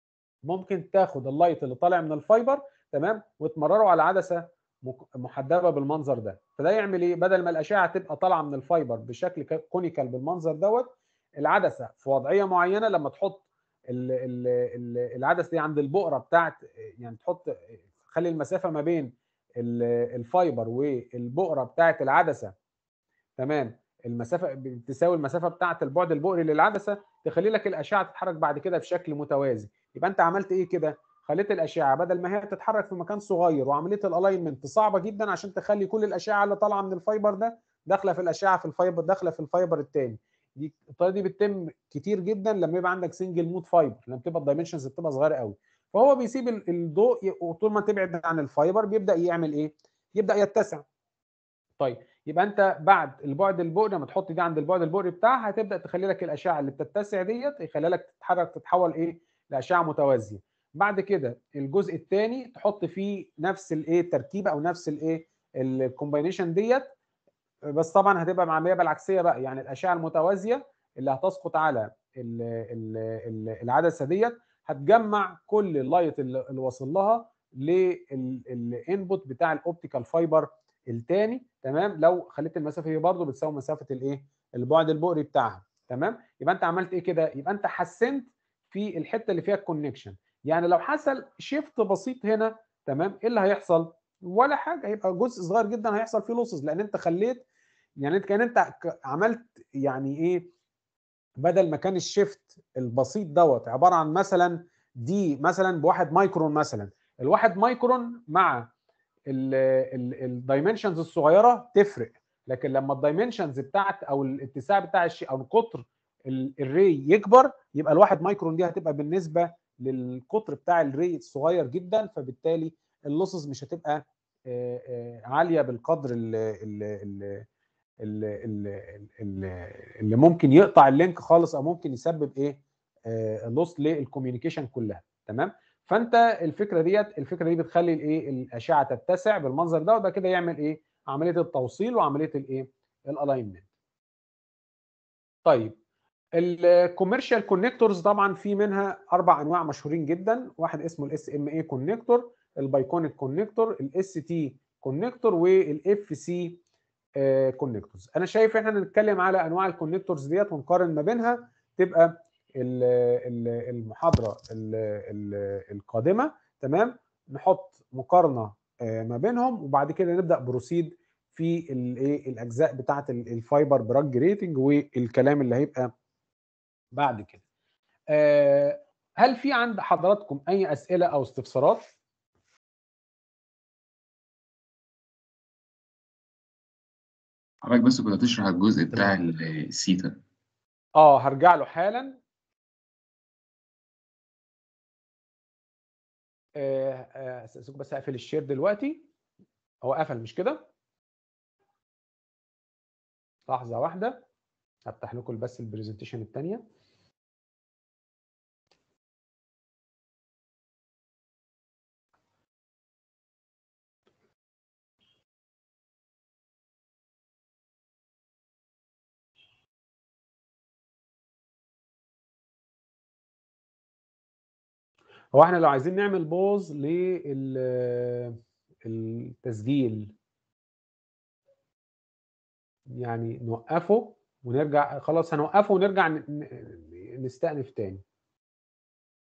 ممكن تاخد اللايت اللي طالع من الفايبر تمام وتمرره على عدسه محدبه بالمنظر ده فده يعمل ايه بدل ما الاشعه تبقى طالعه من الفايبر بشكل كونيكال بالمنظر دوت العدسه في وضعيه معينه لما تحط العدسه دي عند البؤره بتاعت يعني تحط خلي المسافه ما بين الفايبر والبؤره بتاعت العدسه تمام المسافه بتساوي المسافه بتاعت البعد البؤري للعدسه تخلي لك الاشعه تتحرك بعد كده بشكل متوازي يبقى انت عملت ايه كده خليت الاشعه بدل ما هي تتحرك في مكان صغير وعمليه الالاينمنت صعبه جدا عشان تخلي كل الاشعه اللي طالعه من الفايبر ده داخله في الاشعه في الفايبر داخله في الفايبر الثاني دي الطريقه دي بتتم كتير جدا لما يبقى عندك سنجل مود فايبر لما بتبقى الدايمنشنز بتبقى صغيره قوي فهو بيسيب الضوء وطول ما تبعد عن الفايبر بيبدا يعمل ايه يبدا يتسع طيب يبقى انت بعد البعد البؤري لما تحط دي عند البعد البؤري بتاعها هتبدا تخلي لك الاشعه اللي بتتسع ديت يخلي لك تتحرك تتحول ايه لاشعه متوازيه بعد كده الجزء الثاني تحط فيه نفس الايه التركيبه او نفس الايه الكومباينيشن ديت بس طبعا هتبقى معميه بالعكسيه بقى يعني الاشعه المتوازيه اللي هتسقط على ال ال ال العدسه ديت هتجمع كل اللايت اللي واصل لها للانبوت بتاع الاوبتيكال فايبر الثاني تمام لو خليت المسافه هي برضه بتساوي مسافه الايه البعد البؤري بتاعها تمام يبقى انت عملت ايه كده يبقى انت حسنت في الحته اللي فيها الكونكشن يعني لو حصل شيفت بسيط هنا تمام ايه اللي هيحصل ولا حاجه هيبقى جزء صغير جدا هيحصل فيه لوسز لان انت خليت يعني انت كان انت عملت يعني ايه بدل ما كان الشيفت البسيط دوت عباره عن مثلا دي مثلا بواحد مايكرون مثلا الواحد مايكرون مع الدايمنشنز الصغيره تفرق لكن لما الدايمنشنز بتاعت او الاتساع بتاع الشيء او القطر الري يكبر يبقى الواحد مايكرون دي هتبقى بالنسبه للقطر بتاع الري الصغير جدا فبالتالي اللوسز مش هتبقى آه، آه، عاليه بالقدر اللي, اللي, اللي, اللي ممكن يقطع اللينك خالص او ممكن يسبب ايه لوس للكوميونيكيشن كلها تمام فانت الفكره ديت الفكره دي بتخلي الايه الاشعه تتسع بالمنظر ده وده كده يعمل ايه عمليه التوصيل وعمليه الايه الالاينمنت طيب الكوميرشال كونكتورز طبعا في منها اربع انواع مشهورين جدا واحد اسمه الاس ام اي كونكتور البايكونيك كونكتور الاس تي كونكتور والاف سي كونكتورز انا شايف احنا نتكلم على انواع الكونكتورز ديت ونقارن ما بينها تبقى ال- ال- المحاضره ال- ال- القادمه تمام نحط مقارنه آه، ما بينهم وبعد كده نبدا بروسيد في الايه الاجزاء بتاعه ال- الفايبر براج ريتنج والكلام اللي هيبقى بعد كده آه، هل في عند حضراتكم اي اسئله او استفسارات حضرتك بس كنت هتشرح الجزء بتاع السيتا اه هرجع له حالا آه، آه، استاذنكم بس اقفل الشير دلوقتي هو قفل مش كده لحظه واحده هفتح لكم بس البرزنتيشن الثانيه هو احنا لو عايزين نعمل بوز للتسجيل يعني نوقفه ونرجع خلاص هنوقفه ونرجع ن- ن- نستأنف تاني